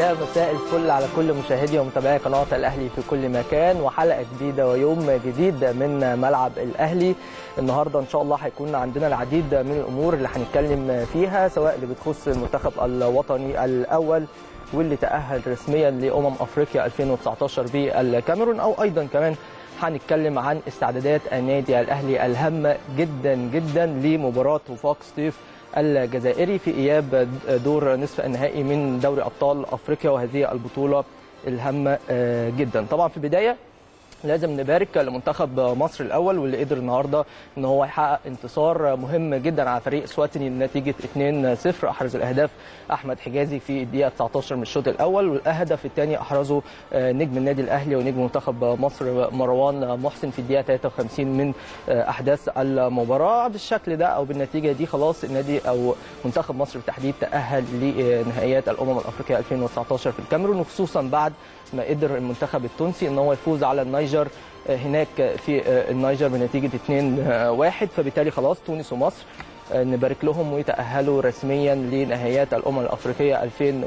يا مساء الفل على كل مشاهدي ومتابعي قناه الاهلي في كل مكان وحلقه جديده ويوم جديد من ملعب الاهلي النهارده ان شاء الله هيكون عندنا العديد من الامور اللي هنتكلم فيها سواء اللي بتخص المنتخب الوطني الاول واللي تاهل رسميا لامم افريقيا 2019 بالكاميرون او ايضا كمان هنتكلم عن استعدادات النادي الاهلي الهامه جدا جدا لمباراه وفاق سطيف الجزائري في اياب دور نصف النهائي من دوري ابطال افريقيا وهذه البطوله الهامه جدا طبعا في البدايه لازم نبارك لمنتخب مصر الاول واللي قدر النهارده ان هو يحقق انتصار مهم جدا على فريق سواتني بنتيجه 2-0 احرز الاهداف احمد حجازي في الدقيقه 19 من الشوط الاول والهدف الثاني احرزه نجم النادي الاهلي ونجم منتخب مصر مروان محسن في الدقيقه 53 من احداث المباراه بالشكل ده او بالنتيجه دي خلاص النادي او منتخب مصر بالتحديد تاهل لنهائيات الامم الافريقيه 2019 في الكاميرون وخصوصا بعد ما قدر المنتخب التونسي ان هو يفوز على النيجر هناك في النيجر بنتيجه 2-1 فبالتالي خلاص تونس ومصر نبارك لهم ويتاهلوا رسميا لنهائيات الامم الافريقيه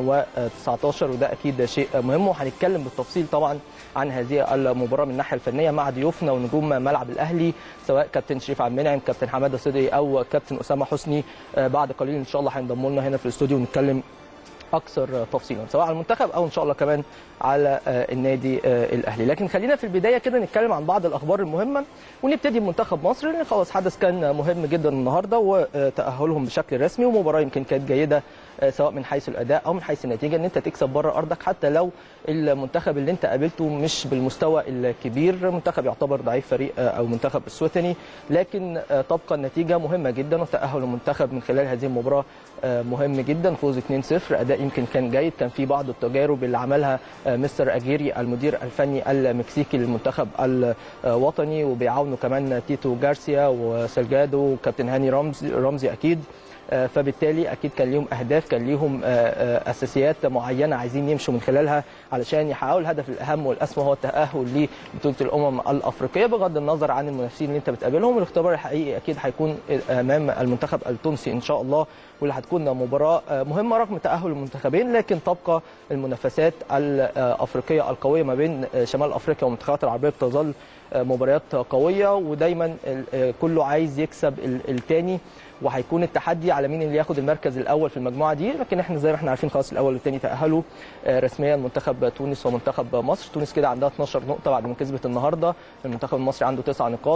2019 وده اكيد شيء مهم وهنتكلم بالتفصيل طبعا عن هذه المباراه من الناحيه الفنيه مع ضيوفنا ونجوم ملعب الاهلي سواء كابتن شريف عبد المنعم كابتن حماده صدقي او كابتن اسامه حسني بعد قليل ان شاء الله هينضموا لنا هنا في الاستوديو ونتكلم اكثر تفصيلا سواء على المنتخب او ان شاء الله كمان على النادي الاهلي لكن خلينا في البدايه كده نتكلم عن بعض الاخبار المهمه ونبتدي بمنتخب مصر لان خلاص حدث كان مهم جدا النهارده وتاهلهم بشكل رسمي ومباراه يمكن كانت جيده سواء من حيث الاداء او من حيث النتيجه ان انت تكسب بره ارضك حتى لو المنتخب اللي انت قابلته مش بالمستوى الكبير منتخب يعتبر ضعيف فريق او منتخب السويتني لكن تبقى النتيجه مهمه جدا وتاهل المنتخب من خلال هذه المباراه مهم جدا فوز 2-0 اداء يمكن كان جيد كان في بعض التجارب اللي عملها مستر اجيري المدير الفني المكسيكي للمنتخب الوطني وبيعاونوا كمان تيتو جارسيا وسلجادو وكابتن هاني رمزي رمزي اكيد فبالتالي اكيد كان ليهم اهداف كان ليهم اساسيات معينه عايزين يمشوا من خلالها علشان يحققوا الهدف الاهم والاسمى هو التاهل لبطوله الامم الافريقيه بغض النظر عن المنافسين اللي انت بتقابلهم الاختبار الحقيقي اكيد هيكون امام المنتخب التونسي ان شاء الله واللي هتكون مباراه مهمه رغم تاهل المنتخبين لكن تبقى المنافسات الافريقيه القويه ما بين شمال افريقيا والمنتخبات العربيه بتظل مباريات قويه ودايما كله عايز يكسب الثاني وهيكون التحدي على مين اللي ياخد المركز الاول في المجموعه دي لكن احنا زي ما احنا عارفين خلاص الاول والثاني تاهلوا رسميا منتخب تونس ومنتخب مصر تونس كده عندها 12 نقطه بعد ما كسبت النهارده المنتخب المصري عنده 9 نقاط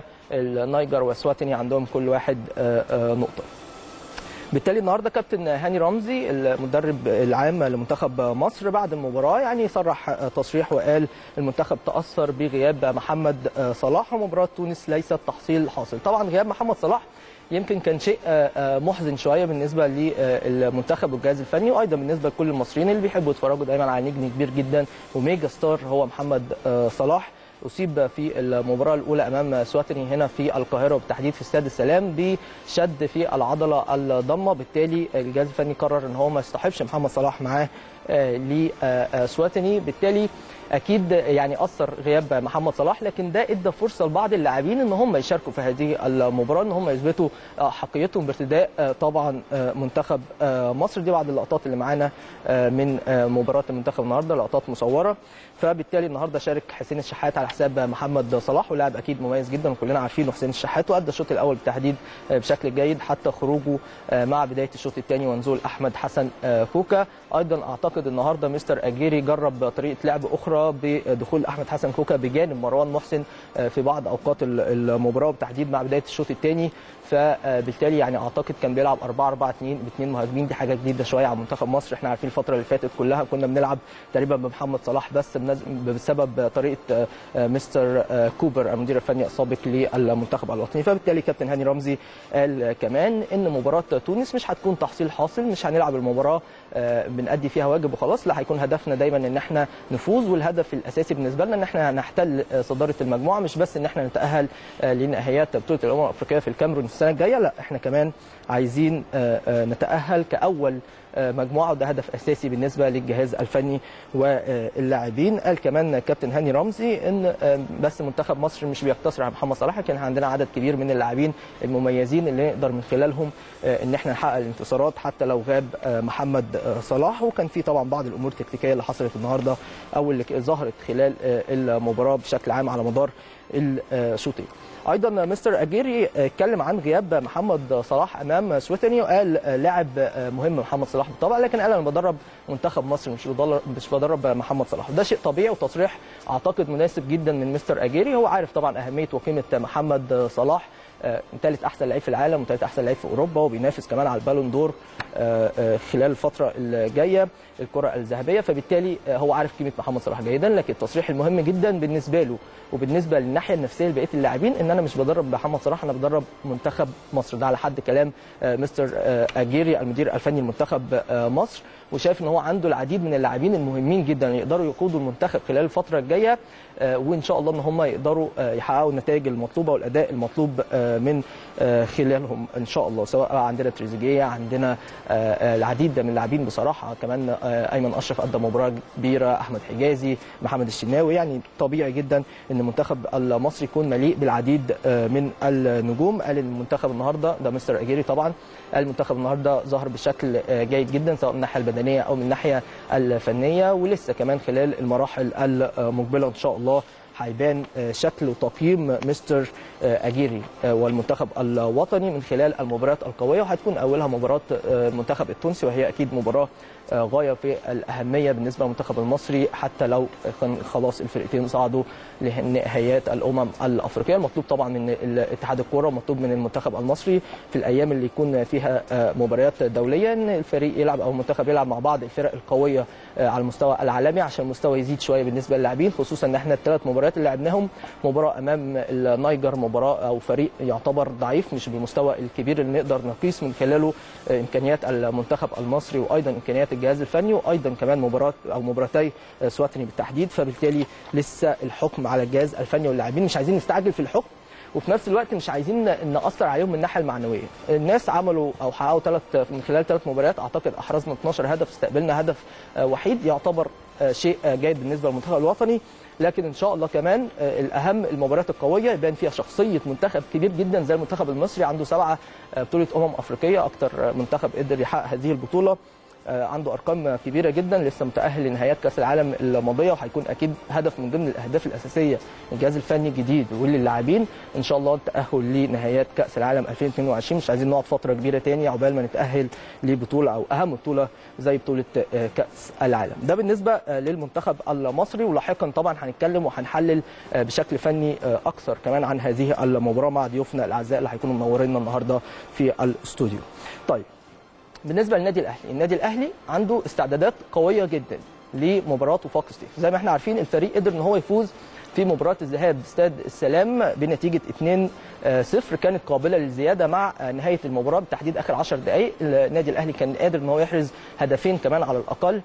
والنيجر وسواتني عندهم كل واحد نقطه بالتالي النهارده كابتن هاني رمزي المدرب العام لمنتخب مصر بعد المباراه يعني صرح تصريح وقال المنتخب تاثر بغياب محمد صلاح ومباراه تونس ليست تحصيل حاصل طبعا غياب محمد صلاح يمكن كان شيء محزن شويه بالنسبه للمنتخب والجهاز الفني وايضا بالنسبه لكل المصريين اللي بيحبوا يتفرجوا دايما على نجم كبير جدا وميجا ستار هو محمد صلاح اصيب في المباراه الاولى امام سواتني هنا في القاهره وبالتحديد في استاد السلام بشد في العضله الضمه بالتالي الجهاز الفني قرر ان هو ما يصطحبش محمد صلاح معاه لسواتني بالتالي اكيد يعني اثر غياب محمد صلاح لكن ده ادى فرصه لبعض اللاعبين ان هم يشاركوا في هذه المباراه ان هم يثبتوا حقيتهم بارتداء طبعا منتخب مصر دي بعض اللقطات اللي معانا من مباراه المنتخب النهارده لقطات مصوره فبالتالي النهارده شارك حسين الشحات على حساب محمد صلاح ولاعب اكيد مميز جدا وكلنا عارفينه حسين الشحات وادى الشوط الاول بالتحديد بشكل جيد حتى خروجه مع بدايه الشوط الثاني ونزول احمد حسن كوكا ايضا اعتقد النهارده مستر اجيري جرب طريقه لعب اخرى بدخول احمد حسن كوكا بجانب مروان محسن في بعض اوقات المباراه وبالتحديد مع بدايه الشوط الثاني فبالتالي يعني اعتقد كان بيلعب 4 4 2 باثنين مهاجمين دي حاجه جديده شويه على منتخب مصر احنا عارفين الفتره اللي فاتت كلها كنا بنلعب تقريبا بمحمد صلاح بس بسبب طريقه مستر كوبر المدير الفني السابق للمنتخب الوطني فبالتالي كابتن هاني رمزي قال كمان ان مباراه تونس مش هتكون تحصيل حاصل مش هنلعب المباراه بنأدي فيها واجب وخلاص لا هيكون هدفنا دايما ان احنا نفوز والهدف الاساسي بالنسبه لنا ان احنا نحتل صداره المجموعه مش بس ان احنا نتاهل لنهائيات بطوله الامم الافريقيه في الكاميرون السنه الجايه لا احنا كمان عايزين نتاهل كاول مجموعه وده هدف اساسي بالنسبه للجهاز الفني واللاعبين قال كمان كابتن هاني رمزي ان بس منتخب مصر مش بيقتصر على محمد صلاح لكن عندنا عدد كبير من اللاعبين المميزين اللي نقدر من خلالهم ان احنا نحقق الانتصارات حتى لو غاب محمد صلاح وكان في طبعا طبعا بعض الامور التكتيكيه اللي حصلت النهارده او اللي ظهرت خلال المباراه بشكل عام على مدار الشوطين ايضا مستر اجيري اتكلم عن غياب محمد صلاح امام سويتني وقال لاعب مهم محمد صلاح بالطبع لكن قال انا بدرب منتخب مصر مش مش بدرب محمد صلاح ده شيء طبيعي وتصريح اعتقد مناسب جدا من مستر اجيري هو عارف طبعا اهميه وقيمه محمد صلاح ثالث احسن لعيب في العالم وثالث احسن لعيب في اوروبا وبينافس كمان على البالون دور خلال الفتره الجايه الكره الذهبيه فبالتالي هو عارف قيمه محمد صلاح جيدا لكن التصريح المهم جدا بالنسبه له وبالنسبه للناحيه النفسيه لبقيه اللاعبين ان انا مش بدرب محمد صلاح انا بدرب منتخب مصر ده على حد كلام مستر اجيري المدير الفني لمنتخب مصر وشايف ان هو عنده العديد من اللاعبين المهمين جدا يقدروا يقودوا المنتخب خلال الفتره الجايه وان شاء الله ان هم يقدروا يحققوا النتائج المطلوبه والاداء المطلوب من خلالهم ان شاء الله سواء عندنا تريزيجيه عندنا العديد من اللاعبين بصراحه كمان ايمن اشرف قدم مباراه كبيره احمد حجازي محمد الشناوي يعني طبيعي جدا ان المنتخب المصري يكون مليء بالعديد من النجوم قال المنتخب النهارده ده مستر اجيري طبعا قال المنتخب النهارده ظهر بشكل جيد جدا سواء من الناحيه البدنيه او من الناحيه الفنيه ولسه كمان خلال المراحل المقبله ان شاء الله هيبان شكل وتقييم مستر اجيري والمنتخب الوطني من خلال المباريات القويه وهتكون اولها مباراه المنتخب التونسي وهي اكيد مباراه غايه في الاهميه بالنسبه للمنتخب المصري حتى لو كان خلاص الفرقتين صعدوا لنهائيات الامم الافريقيه المطلوب طبعا من اتحاد الكوره ومطلوب من المنتخب المصري في الايام اللي يكون فيها مباريات دوليه ان الفريق يلعب او المنتخب يلعب مع بعض الفرق القويه على المستوى العالمي عشان المستوى يزيد شويه بالنسبه للاعبين خصوصا ان احنا الثلاث مباريات اللي لعبناهم مباراه امام النيجر مباراه او فريق يعتبر ضعيف مش بالمستوى الكبير اللي نقدر نقيس من خلاله امكانيات المنتخب المصري وايضا امكانيات الجهاز الفني وايضا كمان مباراه او مباراتي سواتني بالتحديد فبالتالي لسه الحكم على الجهاز الفني واللاعبين مش عايزين نستعجل في الحكم وفي نفس الوقت مش عايزين ناثر عليهم من الناحيه المعنويه الناس عملوا او حققوا ثلاث من خلال ثلاث مباريات اعتقد احرزنا 12 هدف استقبلنا هدف وحيد يعتبر شيء جيد بالنسبه للمنتخب الوطني لكن ان شاء الله كمان الاهم المباريات القويه يبان فيها شخصيه منتخب كبير جدا زي المنتخب المصري عنده سبعه بطوله امم افريقيه اكتر منتخب قدر يحقق هذه البطوله عنده ارقام كبيره جدا لسه متاهل لنهايات كاس العالم الماضيه وهيكون اكيد هدف من ضمن الاهداف الاساسيه للجهاز الفني الجديد وللاعبين ان شاء الله التاهل لنهايات كاس العالم 2022 مش عايزين نقعد فتره كبيره تاني عقبال ما نتاهل لبطوله او اهم بطوله زي بطوله كاس العالم ده بالنسبه للمنتخب المصري ولاحقا طبعا هنتكلم وهنحلل بشكل فني اكثر كمان عن هذه المباراه مع ضيوفنا الاعزاء اللي هيكونوا منورينا النهارده في الاستوديو طيب بالنسبه للنادي الاهلي النادي الاهلي عنده استعدادات قويه جدا لمباراه وفاق ستيف زي ما احنا عارفين الفريق قدر ان هو يفوز في مباراه الذهاب باستاد السلام بنتيجه 2-0 كانت قابله للزياده مع نهايه المباراه بالتحديد اخر 10 دقائق النادي الاهلي كان قادر ان هو يحرز هدفين كمان على الاقل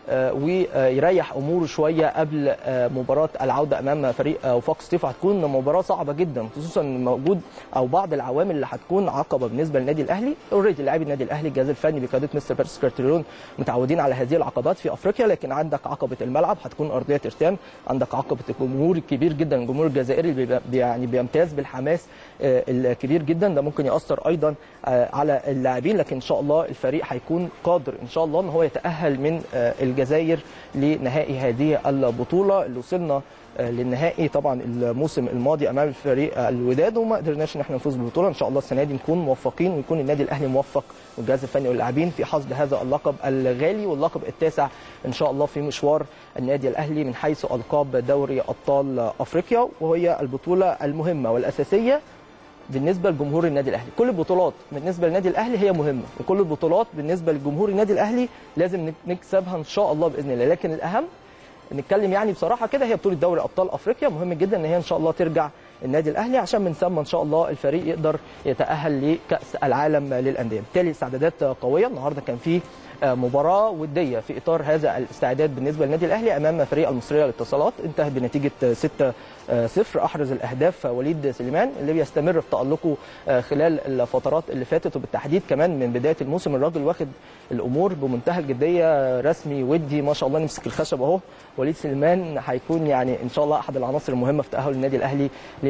ويريح اموره شويه قبل مباراه العوده امام فريق وفاق ستيف هتكون مباراه صعبه جدا خصوصا موجود او بعض العوامل اللي هتكون عقبه بالنسبه للنادي الاهلي اوريدي لاعبي النادي الاهلي الجهاز الفني بقياده مستر بيرس كارتيرون متعودين على هذه العقبات في افريقيا لكن عندك عقبه الملعب هتكون ارضيه ترتان عندك عقبه الجمهور الكبير جدا الجمهور الجزائري اللي يعني بيمتاز بالحماس الكبير جدا ده ممكن ياثر ايضا على اللاعبين لكن ان شاء الله الفريق هيكون قادر ان شاء الله ان هو يتاهل من الجزائر لنهائي هذه البطوله اللي وصلنا للنهائي طبعا الموسم الماضي امام الفريق الوداد وما قدرناش ان احنا نفوز بالبطوله ان شاء الله السنه دي نكون موفقين ويكون النادي الاهلي موفق والجهاز الفني واللاعبين في حصد هذا اللقب الغالي واللقب التاسع ان شاء الله في مشوار النادي الاهلي من حيث القاب دوري ابطال افريقيا وهي البطوله المهمه والاساسيه بالنسبه لجمهور النادي الاهلي كل البطولات بالنسبه للنادي الاهلي هي مهمه وكل البطولات بالنسبه لجمهور النادي الاهلي لازم نكسبها ان شاء الله باذن الله لكن الاهم نتكلم يعني بصراحه كده هي بطوله دوري ابطال افريقيا مهم جدا ان هي ان شاء الله ترجع النادي الاهلي عشان من ثم ان شاء الله الفريق يقدر يتاهل لكاس العالم للانديه بالتالي استعدادات قويه النهارده كان في مباراه وديه في اطار هذا الاستعداد بالنسبه للنادي الاهلي امام فريق المصريه للاتصالات انتهت بنتيجه 6 0 احرز الاهداف وليد سليمان اللي بيستمر في تالقه خلال الفترات اللي فاتت وبالتحديد كمان من بدايه الموسم الراجل واخد الامور بمنتهى الجديه رسمي ودي ما شاء الله نمسك الخشب اهو وليد سليمان هيكون يعني ان شاء الله احد العناصر المهمه في تاهل النادي الاهلي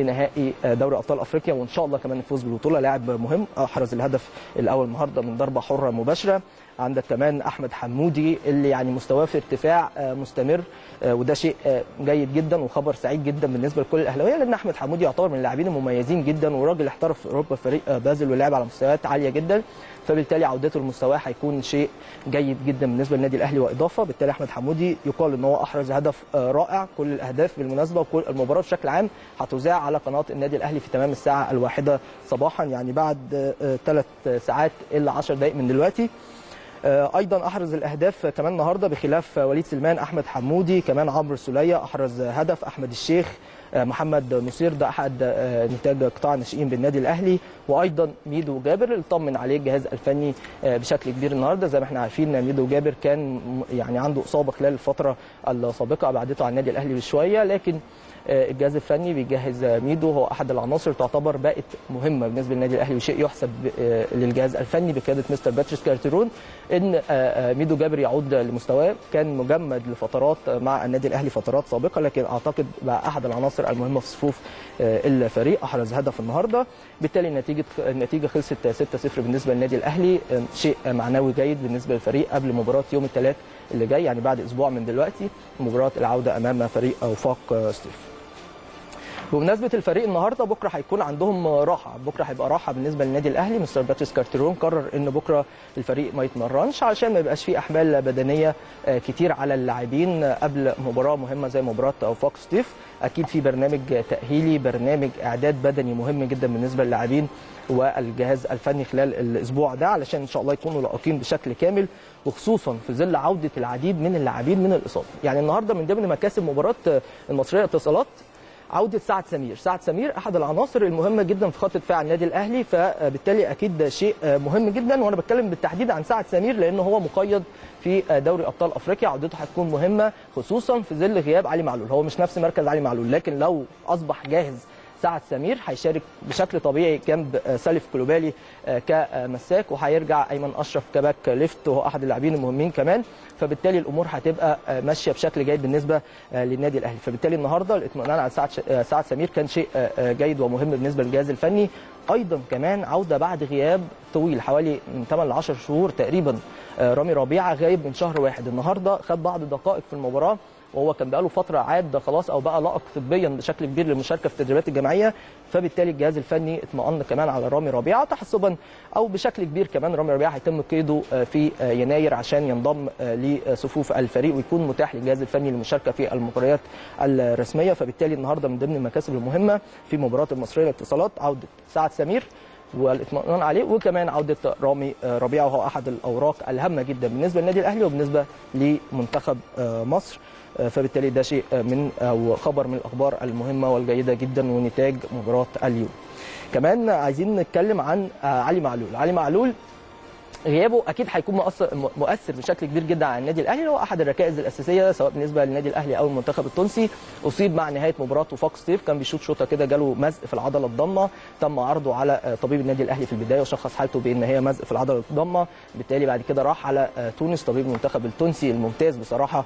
لنهائي دوري ابطال افريقيا وان شاء الله كمان الفوز بالبطوله لاعب مهم احرز الهدف الاول النهارده من ضربه حره مباشره عندك كمان احمد حمودي اللي يعني مستواه في ارتفاع مستمر وده شيء جيد جدا وخبر سعيد جدا بالنسبه لكل الاهلاويه لان احمد حمودي يعتبر من اللاعبين المميزين جدا وراجل احترف في اوروبا فريق بازل ولعب على مستويات عاليه جدا فبالتالي عودته لمستواه هيكون شيء جيد جدا بالنسبه للنادي الاهلي واضافه بالتالي احمد حمودي يقال ان هو احرز هدف رائع كل الاهداف بالمناسبه وكل المباراه بشكل عام هتذاع على قناه النادي الاهلي في تمام الساعه الواحده صباحا يعني بعد ثلاث ساعات الا 10 دقائق من دلوقتي ايضا احرز الاهداف كمان النهارده بخلاف وليد سلمان احمد حمودي كمان عمرو سوليه احرز هدف احمد الشيخ محمد نصير ده احد نتاج قطاع الناشئين بالنادي الاهلي وايضا ميدو جابر اللي طمن عليه الجهاز الفني بشكل كبير النهارده زي ما احنا عارفين ميدو جابر كان يعني عنده اصابه خلال الفتره السابقه ابعدته عن النادي الاهلي بشويه لكن الجهاز الفني بيجهز ميدو هو احد العناصر تعتبر بقت مهمه بالنسبه للنادي الاهلي وشيء يحسب للجهاز الفني بقياده مستر باتريس كارتيرون ان ميدو جابر يعود لمستواه كان مجمد لفترات مع النادي الاهلي فترات سابقه لكن اعتقد بقى احد العناصر المهمه في صفوف الفريق احرز هدف النهارده بالتالي النتيجه النتيجه خلصت 6-0 بالنسبه للنادي الاهلي شيء معنوي جيد بالنسبه للفريق قبل مباراه يوم الثلاث اللي جاي يعني بعد اسبوع من دلوقتي مباراه العوده امام فريق وفاق ستيف بمناسبه الفريق النهارده بكره هيكون عندهم راحه بكره هيبقى راحه بالنسبه للنادي الاهلي مستر باتريس كارتيرون قرر ان بكره الفريق ما يتمرنش عشان ما يبقاش فيه احمال بدنيه كتير على اللاعبين قبل مباراه مهمه زي مباراه وفاق ستيف اكيد في برنامج تاهيلي برنامج اعداد بدني مهم جدا بالنسبه للاعبين والجهاز الفني خلال الاسبوع ده علشان ان شاء الله يكونوا لائقين بشكل كامل وخصوصا في ظل عوده العديد من اللاعبين من الاصابه يعني النهارده من ضمن مكاسب مباراه المصريه اتصالات عوده سعد سمير سعد سمير احد العناصر المهمه جدا في خط دفاع النادي الاهلي فبالتالي اكيد شيء مهم جدا وانا بتكلم بالتحديد عن سعد سمير لانه هو مقيد في دوري ابطال افريقيا عودته هتكون مهمه خصوصا في ظل غياب علي معلول هو مش نفس مركز علي معلول لكن لو اصبح جاهز سعد سمير هيشارك بشكل طبيعي جنب سالف كلوبالي كمساك وهيرجع ايمن اشرف كباك ليفت وهو احد اللاعبين المهمين كمان فبالتالي الامور هتبقى ماشيه بشكل جيد بالنسبه للنادي الاهلي فبالتالي النهارده الاطمئنان على سعد سعد سمير كان شيء جيد ومهم بالنسبه للجهاز الفني ايضا كمان عوده بعد غياب طويل حوالي من 8 ل 10 شهور تقريبا رامي ربيعه غايب من شهر واحد النهارده خد بعض الدقائق في المباراه وهو كان بقاله فتره عاد خلاص او بقى لائق طبيا بشكل كبير للمشاركه في التدريبات الجماعيه فبالتالي الجهاز الفني اطمأن كمان على رامي ربيعه تحسبا او بشكل كبير كمان رامي ربيعه هيتم قيده في يناير عشان ينضم لصفوف الفريق ويكون متاح للجهاز الفني للمشاركه في المباريات الرسميه فبالتالي النهارده من ضمن المكاسب المهمه في مباراه المصريه للاتصالات عوده سعد سمير والاطمئنان عليه وكمان عوده رامي ربيعه وهو احد الاوراق الهامه جدا بالنسبه للنادي الاهلي وبالنسبه لمنتخب مصر فبالتالي ده شيء من او خبر من الاخبار المهمه والجيده جدا ونتاج مباراه اليوم. كمان عايزين نتكلم عن علي معلول، علي معلول غيابه اكيد هيكون مؤثر مؤثر بشكل كبير جدا على النادي الاهلي هو احد الركائز الاساسيه سواء بالنسبه للنادي الاهلي او المنتخب التونسي اصيب مع نهايه مباراه وفاق ستيف كان بيشوط شوطه كده جاله مزق في العضله الضمه تم عرضه على طبيب النادي الاهلي في البدايه وشخص حالته بان هي مزق في العضله الضمه بالتالي بعد كده راح على تونس طبيب المنتخب التونسي الممتاز بصراحه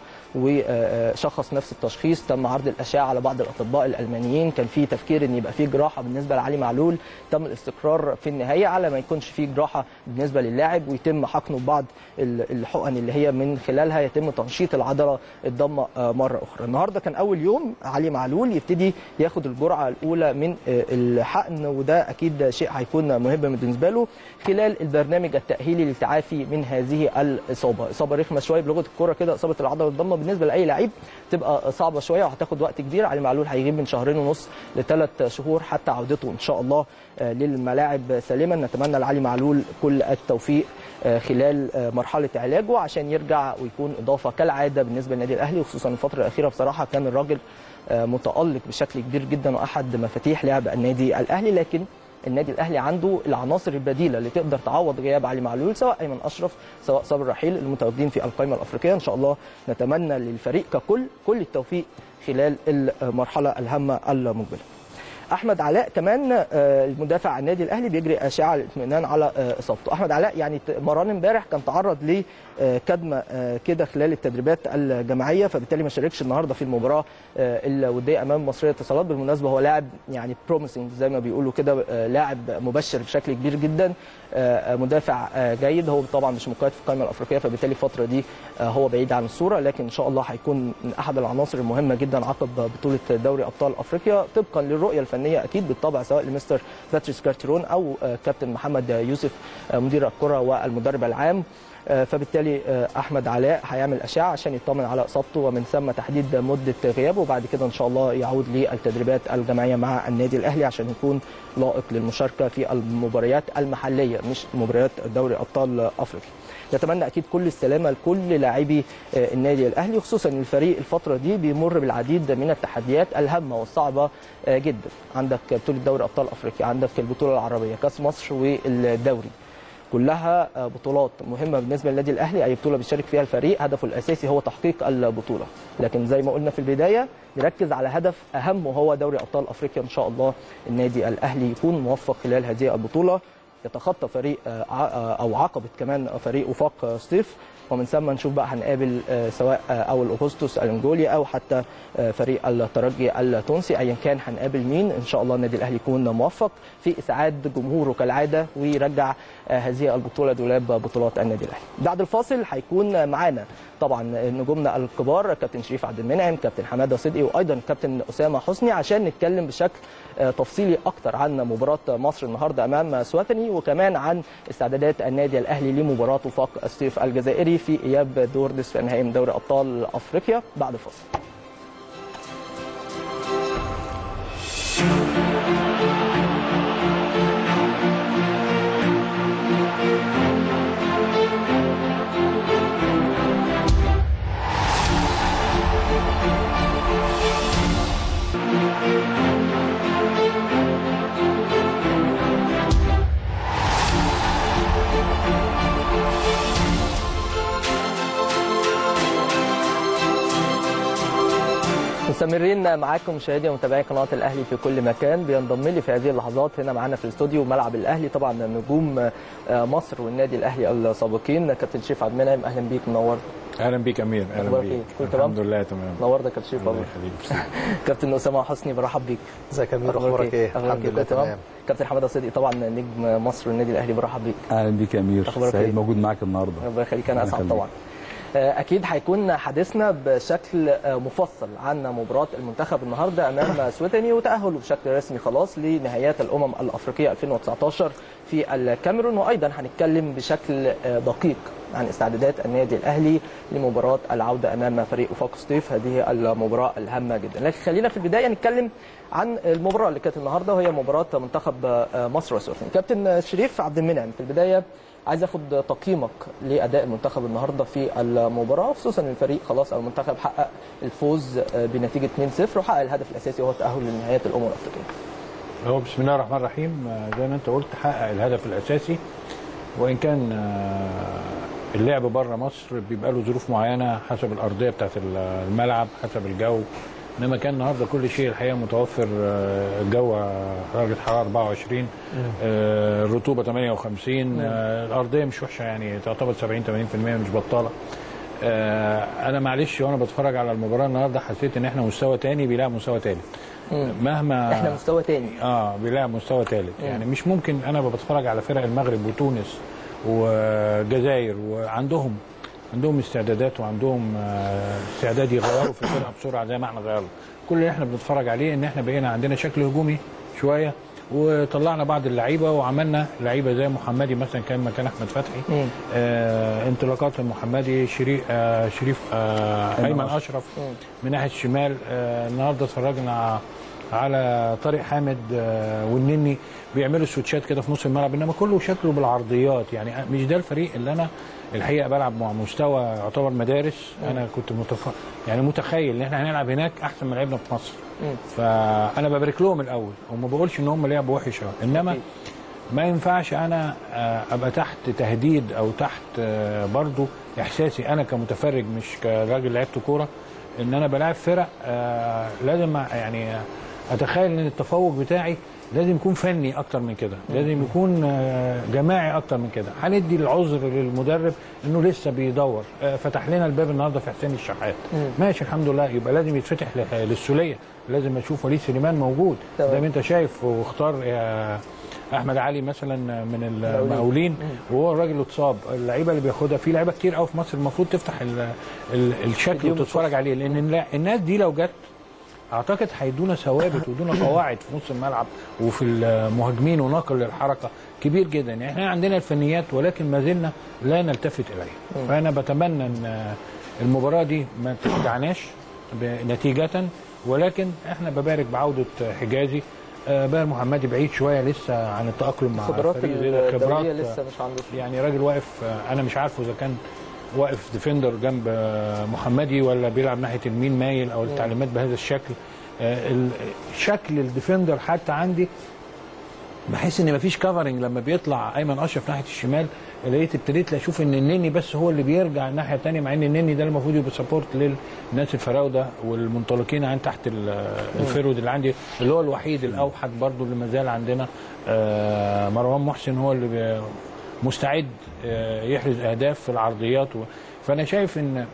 وشخص نفس التشخيص تم عرض الاشعه على بعض الاطباء الالمانيين كان في تفكير ان يبقى في جراحه بالنسبه لعلي معلول تم الاستقرار في النهايه على ما يكونش في جراحه بالنسبه للاعب ويتم حقنه بعض الحقن اللي هي من خلالها يتم تنشيط العضله الضمه مره اخرى النهارده كان اول يوم علي معلول يبتدي ياخد الجرعه الاولى من الحقن وده اكيد شيء هيكون مهم بالنسبه له خلال البرنامج التاهيلي للتعافي من هذه الاصابه اصابه رخمه شويه بلغه الكوره كده اصابه العضله الضمه بالنسبه لاي لعيب تبقى صعبه شويه وهتاخد وقت كبير علي معلول هيغيب من شهرين ونص لثلاث شهور حتى عودته ان شاء الله للملاعب سالما نتمنى لعلي معلول كل التوفيق خلال مرحله علاجه عشان يرجع ويكون اضافه كالعاده بالنسبه للنادي الاهلي وخصوصا الفتره الاخيره بصراحه كان الراجل متالق بشكل كبير جدا واحد مفاتيح لعب النادي الاهلي لكن النادي الاهلي عنده العناصر البديله اللي تقدر تعوض غياب علي معلول سواء ايمن اشرف سواء صابر رحيل المتواجدين في القائمه الافريقيه ان شاء الله نتمنى للفريق ككل كل التوفيق خلال المرحله الهامه المقبله احمد علاء كمان آه، المدافع عن النادي الاهلي بيجري اشعه للاطمئنان على آه، اصابته احمد علاء يعني ت- مران امبارح كان تعرض لكدمه كده خلال التدريبات الجماعيه فبالتالي ما شاركش النهارده في المباراه آه، الوديه امام مصريه اتصالات بالمناسبه هو لاعب يعني بروميسنج زي ما بيقولوا كده آه، لاعب مبشر بشكل كبير جدا آه، مدافع آه، جيد هو طبعا مش مقيد في القائمه الافريقيه فبالتالي الفتره دي آه، هو بعيد عن الصوره لكن ان شاء الله هيكون من احد العناصر المهمه جدا عقب بطوله دوري ابطال افريقيا طبقا للرؤيه الفنيه اكيد بالطبع سواء لمستر باتريس كارتيرون او آه، كابتن محمد يوسف آه، مدير الكره والمدرب العام آه، فبالتالي آه، احمد علاء هيعمل اشعه عشان يطمن على اصابته ومن ثم تحديد مده غيابه وبعد كده ان شاء الله يعود للتدريبات الجماعيه مع النادي الاهلي عشان يكون لائق للمشاركه في المباريات المحليه مش مباريات دوري ابطال افريقيا. نتمنى اكيد كل السلامه لكل لاعبي آه، النادي الاهلي وخصوصا إن الفريق الفتره دي بيمر بالعديد من التحديات الهامه والصعبه آه، جدا عندك بطوله دوري ابطال افريقيا عندك البطوله العربيه كاس مصر والدوري كلها آه، بطولات مهمه بالنسبه للنادي الاهلي اي بطوله بيشارك فيها الفريق هدفه الاساسي هو تحقيق البطوله لكن زي ما قلنا في البدايه نركز على هدف اهم وهو دوري ابطال افريقيا ان شاء الله النادي الاهلي يكون موفق خلال هذه البطوله يتخطى فريق آه، ع- آه، او عقبه كمان فريق وفاق آه، سطيف ومن ثم نشوف بقى هنقابل آه، سواء آه، او الاغسطس الانجولي او حتى آه، فريق الترجي التونسي ايا كان هنقابل مين ان شاء الله النادي الاهلي يكون موفق في اسعاد جمهوره كالعاده ويرجع آه، هذه البطوله دولاب بطولات النادي الاهلي. بعد الفاصل هيكون معانا طبعا نجومنا الكبار كابتن شريف عبد المنعم كابتن حماده صدقي وايضا كابتن اسامه حسني عشان نتكلم بشكل آه، تفصيلي اكتر عن مباراه مصر النهارده امام سواتني وكمان عن استعدادات النادي الاهلي لمباراه وفاق الصيف الجزائري في اياب دور نصف النهائي من دوري ابطال افريقيا بعد الفاصل. مستمرين معاكم مشاهدي ومتابعي قناه الاهلي في كل مكان بينضم لي في هذه اللحظات هنا معانا في الاستوديو ملعب الاهلي طبعا نجوم آه، مصر والنادي الاهلي السابقين كابتن شريف عبد المنعم اهلا بيك منور اهلا بيك امير اهلا أخبارك بيك إيه؟ كله تمام؟ الحمد لله تمام نورنا كابتن شريف الله والله. يخليك ميرسي. كابتن اسامه حسني برحب بيك ازيك يا امير أخبارك اخبارك ايه؟ أخبارك الحمد كله لله تمام كابتن حماده صدقي طبعا نجم مصر والنادي الاهلي برحب بيك اهلا بيك يا امير أخبارك سعيد إيه؟ موجود معاك النهارده ربنا يخليك انا الله اسعد يخليك. طبعا آه، اكيد هيكون حديثنا بشكل آه، مفصل عن مباراه المنتخب النهارده امام سويتني وتاهله بشكل رسمي خلاص لنهائيات الامم الافريقيه 2019 في الكاميرون وايضا هنتكلم بشكل آه، دقيق عن استعدادات النادي الاهلي لمباراه العوده امام فريق وفاق سطيف هذه المباراه الهامه جدا لكن خلينا في البدايه نتكلم عن المباراه اللي كانت النهارده وهي مباراه منتخب آه، مصر وسويتني كابتن شريف عبد المنعم في البدايه عايز اخد تقييمك لاداء المنتخب النهارده في المباراه خصوصا ان الفريق خلاص او المنتخب حقق الفوز بنتيجه 2-0 وحقق الهدف الاساسي وهو التاهل لنهايه الامم الافريقيه. هو بسم الله الرحمن الرحيم آه، زي ما انت قلت حقق الهدف الاساسي وان كان آه، اللعب بره مصر بيبقى له ظروف معينه حسب الارضيه بتاعت الملعب حسب الجو انما كان النهارده كل شيء الحقيقه متوفر آه، الجو آه، درجه حراره 24 آه، الرطوبه 58 آه، الارضيه مش وحشه يعني تعتبر 70 80% مش بطاله آه، انا معلش وانا بتفرج على المباراه النهارده حسيت ان احنا مستوى تاني بيلعب مستوى تالت مهما احنا مستوى تاني اه بيلعب مستوى ثالث يعني مش ممكن انا بتفرج على فرق المغرب وتونس والجزائر وعندهم عندهم استعدادات وعندهم آه، استعداد يغيروا في الفرقه بسرعه زي ما احنا غيرنا كل اللي احنا بنتفرج عليه ان احنا بقينا عندنا شكل هجومي شويه وطلعنا بعض اللعيبه وعملنا لعيبه زي محمدي مثلا كان مكان احمد فتحي مم. آه انطلاقات المحمدي شريف آه شريف آه ايمن اشرف من ناحيه الشمال آه النهارده اتفرجنا على طارق حامد آه والنني بيعملوا سويتشات كده في نص الملعب انما كله شكله بالعرضيات يعني مش ده الفريق اللي انا الحقيقه بلعب مع مستوى يعتبر مدارس انا كنت متف... يعني متخيل ان احنا هنلعب هناك احسن ما لعبنا في مصر فانا ببارك لهم الاول وما بقولش ان هم لعبوا وحش أوي. انما أكيد. ما ينفعش انا آه، ابقى تحت تهديد او تحت آه، برضو احساسي انا كمتفرج مش كراجل لعبت كوره ان انا بلاعب فرق آه، لازم يعني اتخيل ان التفوق بتاعي لازم يكون فني اكتر من كده لازم يكون آه، جماعي اكتر من كده هندي العذر للمدرب انه لسه بيدور آه، فتح لنا الباب النهارده في حسين الشحات ماشي الحمد لله يبقى لازم يتفتح ل- للسوليه لازم اشوف وليد سليمان موجود تمام. زي ما انت شايف واختار آه، احمد علي مثلا من المقاولين وهو الراجل اتصاب اللعيبه اللي بياخدها في لعيبه كتير قوي في مصر المفروض تفتح ال ال الشكل تديهم وتتفرج عليه لان اللا- الناس دي لو جت اعتقد هيدونا ثوابت ويدونا قواعد في نص الملعب وفي المهاجمين ونقل للحركه كبير جدا يعني احنا عندنا الفنيات ولكن ما زلنا لا نلتفت اليها فانا بتمنى ان المباراه دي ما تخدعناش نتيجه ولكن احنا ببارك بعوده حجازي آه، باهر محمدي بعيد شويه لسه عن التاقلم مع خبرات فريق زي ده. الدوريه لسه مش عنده يعني راجل واقف آه، انا مش عارفه اذا كان واقف ديفندر جنب آه، محمدي ولا بيلعب ناحيه اليمين مايل او التعليمات بهذا الشكل آه، ال- شكل الديفندر حتى عندي بحس ان مفيش كفرنج لما بيطلع ايمن اشرف ناحيه الشمال لقيت ابتديت اشوف ان النني بس هو اللي بيرجع الناحيه الثانيه مع ان النني ده المفروض يبقى سبورت للناس الفراوده والمنطلقين عن تحت ال- الفرود اللي عندي اللي هو الوحيد الاوحد برضو اللي ما زال عندنا آه، مروان محسن هو اللي بي- مستعد آه، يحرز اهداف في العرضيات و... فانا شايف ان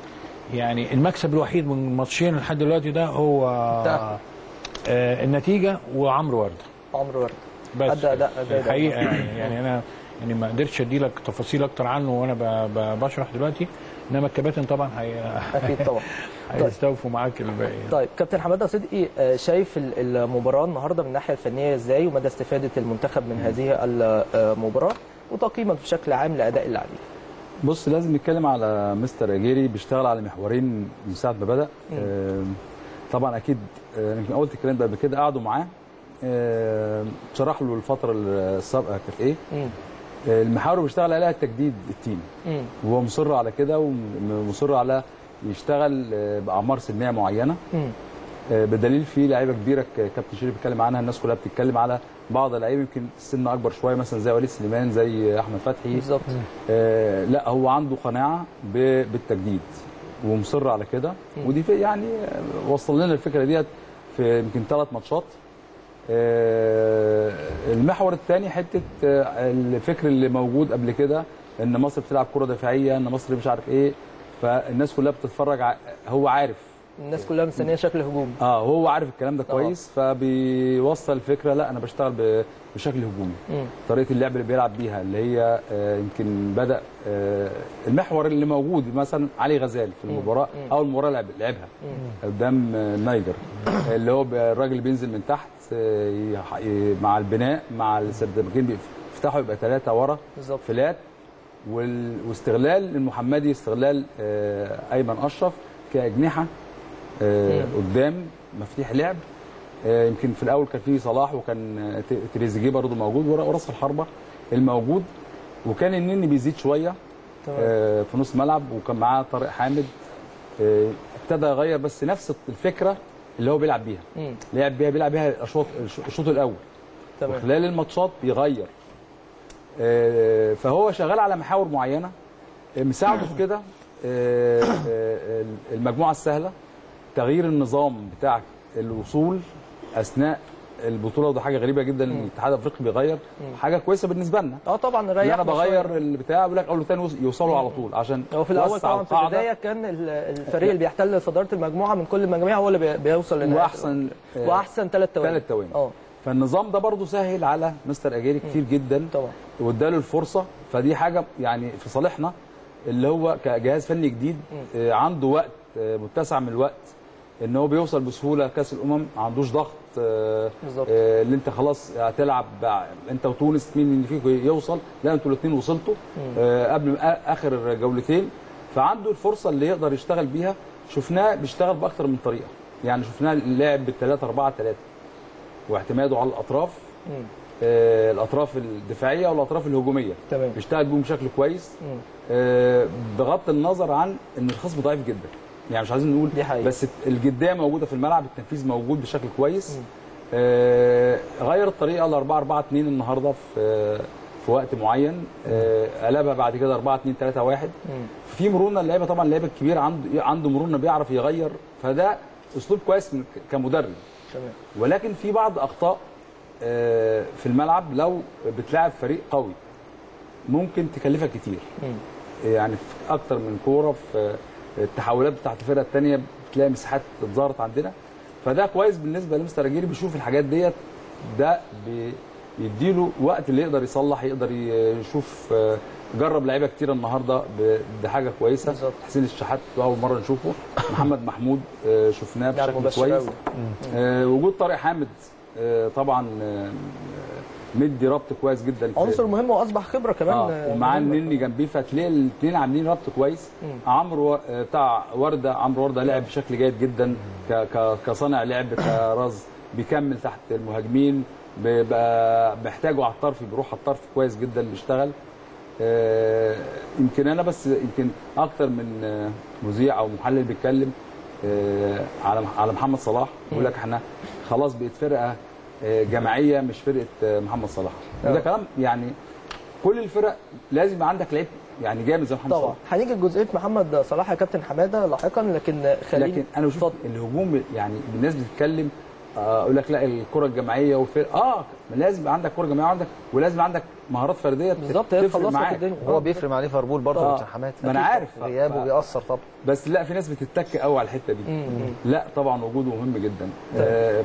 يعني المكسب الوحيد من الماتشين لحد دلوقتي ده هو ده. آه، النتيجه وعمرو ورده عمرو ورد بس أدى أداء جيد. الحقيقه يعني يعني انا يعني ما قدرتش ادي لك تفاصيل اكتر عنه وانا ب- ب- بشرح دلوقتي انما الكباتن طبعا هي اكيد طبعا هيستوفوا معاك الباقي طيب كابتن حماده صدقي آه، شايف ال- المباراه النهارده من الناحيه الفنيه ازاي ومدى استفاده المنتخب من هذه المباراه وتقييمك بشكل عام لاداء اللاعبين بص لازم نتكلم على مستر اجيري بيشتغل على محورين من ساعه ما بدا آم، طبعا اكيد آه، يمكن قلت الكلام ده قبل كده قعدوا معاه آم، شرح له الفتره السابقه كانت ايه مم. آه، المحاور اللي بيشتغل عليها تجديد التيم مم. وهو مصر على كده ومصر على يشتغل آه، باعمار سنيه معينه مم. آه، بدليل في لعيبه كبيره ك- كابتن شريف بيتكلم عنها الناس كلها بتتكلم على بعض اللعيبه يمكن السن اكبر شويه مثلا زي وليد سليمان زي احمد فتحي بالظبط آه، لا هو عنده قناعه ب- بالتجديد ومصر على كده ودي في يعني آه، وصل لنا الفكره ديت في يمكن ثلاث ماتشات آه، المحور الثاني حته آه، الفكر اللي موجود قبل كده ان مصر بتلعب كره دفاعيه ان مصر مش عارف ايه فالناس كلها بتتفرج ع- هو عارف الناس كلها مستنيه شكل هجوم اه هو عارف الكلام ده آه. كويس فبيوصل الفكره لا انا بشتغل ب- بشكل هجومي مم. طريقه اللعب اللي بيلعب بيها اللي هي آه، يمكن بدا آه، المحور اللي موجود مثلا علي غزال في المباراه او المباراه لعب لعبها قدام آه، النيجر اللي هو ب- الراجل اللي بينزل من تحت آه، يح- ي- مع البناء مع السردباكين بيفتحوا يبقى ثلاثه ورا بالظبط فلات وال- واستغلال المحمدي استغلال آه، ايمن اشرف كاجنحه آه، قدام مفاتيح لعب آه، يمكن في الاول كان في صلاح وكان آه، ت- تريزيجيه برضه موجود ورا- وراس الحربه الموجود وكان النني بيزيد شويه تمام. آه، في نص الملعب وكان معاه طارق حامد آه، ابتدى يغير بس نفس الفكره اللي هو بيلعب بيها مم. لعب بيها بيلعب بيها الاشواط الشوط الاول تمام وخلال الماتشات بيغير آه، فهو شغال على محاور معينه آه، مساعده في كده آه، آه، المجموعه السهله تغيير النظام بتاع الوصول اثناء البطوله وده حاجه غريبه جدا ان الاتحاد الافريقي بيغير حاجه كويسه بالنسبه لنا اه طبعا ان ريحنا انا شوية. بغير البتاع بيقول لك اول وثاني يوصلوا على طول عشان هو في الاول توسع طبعا في القاعدة. البدايه كان ال- الفريق اللي بيحتل صداره المجموعه من كل المجاميع هو اللي بي- بيوصل للنهائي واحسن آه، واحسن ثلاث توالي ثلاث توالي. اه فالنظام ده برضه سهل على مستر اجيري كتير جدا طبعا واداله الفرصه فدي حاجه يعني في صالحنا اللي هو كجهاز فني جديد آه، عنده وقت آه، متسع من الوقت ان هو بيوصل بسهوله كاس الامم ما عندوش ضغط آه، بالظبط. آه، اللي انت خلاص هتلعب بع- انت وتونس مين اللي فيكم يوصل لا انتوا الاثنين وصلتوا آه، قبل آ- اخر جولتين فعنده الفرصه اللي يقدر يشتغل بيها شفناه بيشتغل باكثر من طريقه يعني شفناه لعب بالثلاثة أربعة ثلاثة واعتماده على الأطراف مم. آه، الأطراف الدفاعية والأطراف الهجومية تمام بيشتغل بيهم بشكل كويس مم. آه، بغض النظر عن ان الخصم ضعيف جدا يعني مش عايزين نقول دي حقيقة. بس الجديه موجوده في الملعب التنفيذ موجود بشكل كويس آه، غير الطريقه ل 4 4 2 النهارده في في وقت معين آه، قلبها بعد كده 4 2 3 1 مم. في مرونه اللعيبه طبعا اللعيبه الكبير عنده عنده مرونه بيعرف يغير فده اسلوب كويس من- كمدرب تمام ولكن في بعض اخطاء آه، في الملعب لو بتلاعب فريق قوي ممكن تكلفك كتير مم. يعني في اكتر من كوره في التحولات بتاعت الفرقه الثانيه بتلاقي مساحات اتظهرت عندنا فده كويس بالنسبه لمستر اجيري بيشوف الحاجات ديت ده بي- بيديله وقت اللي يقدر يصلح يقدر ي- يشوف آه، جرب لعيبه كتير النهارده ب- دي حاجه كويسه بالظبط. حسين الشحات اول مره نشوفه محمد محمود آه، شفناه لاعب بشكل مبشر كويس أوي. آه، وجود طارق حامد آه، طبعا آه، مدي ربط كويس جدا في- عنصر مهم واصبح خبره كمان اه آه، ومعاه مهمة. النني جنبيه فتلاقي الاثنين عاملين ربط كويس عمرو و- آه، بتاع ورده عمرو ورده لعب بشكل جيد جدا ك- ك- كصانع لعب كراز بيكمل تحت المهاجمين بيبقى محتاجه على الطرف بيروح على الطرف كويس جدا بيشتغل آه، يمكن انا بس يمكن اكتر من آه، مذيع او محلل بيتكلم آه، على على محمد صلاح بيقول لك احنا خلاص بقت فرقه آه، جماعيه مش فرقه آه، محمد صلاح آه. ده كلام يعني كل الفرق لازم يبقى عندك لعيب يعني جامد زي محمد طبعا صلاح هنيجي لجزئيه محمد صلاح يا كابتن حماده لاحقا لكن خلينا لكن انا بشوف اتفضل. الهجوم يعني الناس بتتكلم آه، اقول لك لا الكره الجماعيه والفرق اه لازم يبقى عندك كره جماعيه وعندك ولازم عندك مهارات فرديه بالظبط هي تفرق تخلص لك معاك. الدنيا هو بيفرق مع ليفربول برضه آه. يا كابتن حماد ما أنا أكيد عارف. غيابه ف- بيأثر طبعا بس لا في ناس بتتك قوي على الحته دي مم. لا طبعا وجوده مهم جدا آه،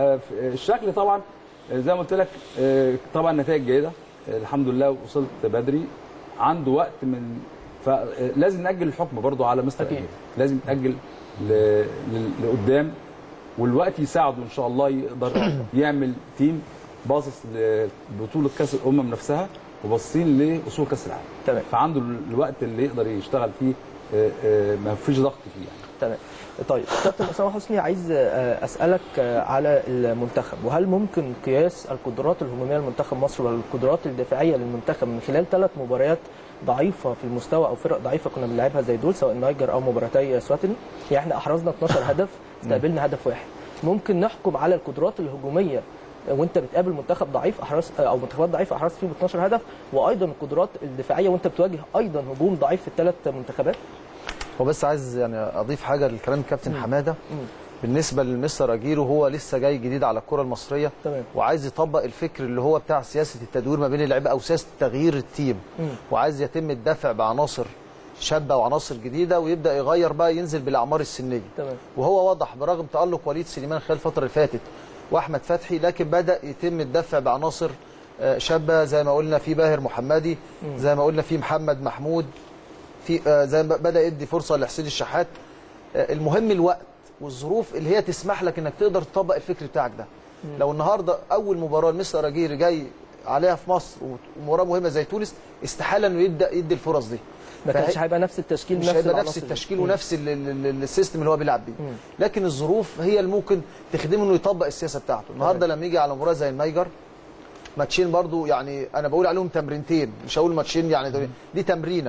فالشكل طبعا آه، زي ما قلت لك آه، طبعا نتائج جيده آه، الحمد لله وصلت بدري عنده وقت من فلازم ناجل الحكم برضه على مستر أكيد. أجيب. لازم ناجل ل- ل- لقدام والوقت يساعده ان شاء الله يقدر يعمل تيم باصص لبطوله كاس الامم نفسها وباصين لاصول كاس العالم تمام فعنده الوقت اللي يقدر يشتغل فيه آه، آه، ما فيش ضغط فيه يعني تمام طيب كابتن اسامه حسني عايز آه، اسالك آه، على المنتخب وهل ممكن قياس القدرات الهجوميه لمنتخب مصر والقدرات الدفاعيه للمنتخب من خلال ثلاث مباريات ضعيفه في المستوى او فرق ضعيفه كنا بنلعبها زي دول سواء النيجر او مباراتي سواتني يعني احنا احرزنا 12 هدف استقبلنا هدف واحد ممكن نحكم على القدرات الهجوميه وانت بتقابل منتخب ضعيف احرز او منتخبات ضعيفه احرزت فيه ب 12 هدف وايضا القدرات الدفاعيه وانت بتواجه ايضا هجوم ضعيف في الثلاث منتخبات هو بس عايز يعني اضيف حاجه لكلام الكابتن مم. حماده مم. بالنسبه لمستر اجيرو هو لسه جاي جديد على الكره المصريه تمام. وعايز يطبق الفكر اللي هو بتاع سياسه التدوير ما بين اللعيبه او سياسه تغيير التيم مم. وعايز يتم الدفع بعناصر شابه وعناصر جديده ويبدا يغير بقى ينزل بالاعمار السنيه تمام وهو واضح برغم تالق وليد سليمان خلال الفتره اللي فاتت واحمد فتحي لكن بدا يتم الدفع بعناصر آه، شابه زي ما قلنا في باهر محمدي زي ما قلنا في محمد محمود في آه، زي ما بدا يدي فرصه لحسين الشحات آه، المهم الوقت والظروف اللي هي تسمح لك انك تقدر تطبق الفكر بتاعك ده لو النهارده اول مباراه لمستر اجيري جاي عليها في مصر ومباراه مهمه زي تونس استحاله انه يبدا يدي الفرص دي ما فهي- كانش هيبقى نفس التشكيل مش نفس هيبقى العناصر نفس دي. التشكيل مم. ونفس ال- ال- ال- السيستم اللي هو بيلعب بيه لكن الظروف هي اللي ممكن تخدمه انه يطبق السياسه بتاعته النهارده لما يجي على مباراه زي النيجر ماتشين برضو يعني انا بقول عليهم تمرينتين مش هقول ماتشين يعني دول- دي تمرينه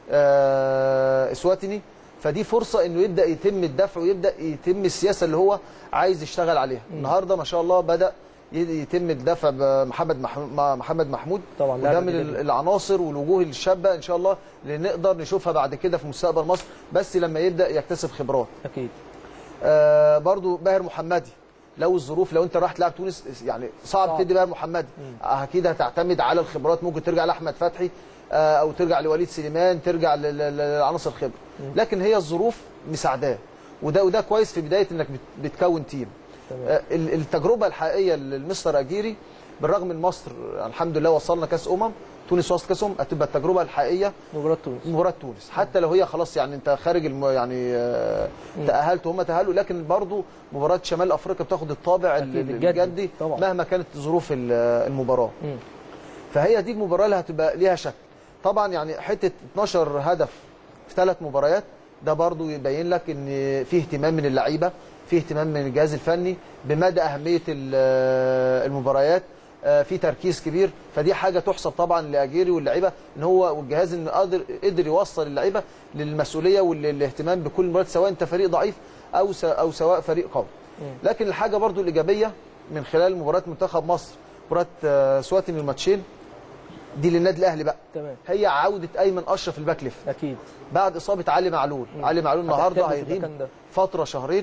آه اسواتني فدي فرصه انه يبدا يتم الدفع ويبدا يتم السياسه اللي هو عايز يشتغل عليها النهارده ما شاء الله بدا ي- يتم الدفع بمحمد مح... مع محمد محمود طبعاً وده لاعب من جديد. ال- العناصر والوجوه الشابه ان شاء الله اللي نقدر نشوفها بعد كده في مستقبل مصر بس لما يبدا يكتسب خبرات اكيد آه برضو باهر محمدي لو الظروف لو انت رايح تلعب تونس يعني صعب, صعب. تدي باهر محمدي اكيد هتعتمد على الخبرات ممكن ترجع لاحمد فتحي آه او ترجع لوليد سليمان ترجع ل- ل- لعناصر خبره لكن هي الظروف مساعداه وده وده كويس في بدايه انك بت- بتكون تيم آه ال- التجربه الحقيقيه للمستر اجيري بالرغم من مصر الحمد لله وصلنا كاس امم تونس وصلت كاس امم هتبقى التجربه الحقيقيه مباراه تونس مباراه تونس حتى لو هي خلاص يعني انت خارج الم... يعني آه، تاهلت وهم تاهلوا لكن برضو مباراه شمال افريقيا بتاخد الطابع أكيد، ال- الجدي الجدي طبعا. مهما كانت ظروف ال- المباراه مم. فهي دي المباراه اللي هتبقى ليها شكل طبعا يعني حته 12 هدف في ثلاث مباريات ده برضو يبين لك ان في اهتمام من اللعيبه في اهتمام من الجهاز الفني بمدى اهميه ال- المباريات آه، في تركيز كبير فدي حاجه تحسب طبعا لاجيري واللعيبه ان هو والجهاز ان قادر قدر يوصل اللعيبه للمسؤوليه والاهتمام بكل المباريات سواء انت فريق ضعيف او س- او سواء فريق قوي لكن الحاجه برضو الايجابيه من خلال مباراه منتخب مصر مباراه آه، سواتن الماتشين دي للنادي الاهلي بقى تمام هي عوده ايمن اشرف الباك ليفت اكيد بعد اصابه علي معلول علي معلول النهارده هتحتاجه في هيغيب المكان ده. فتره شهرين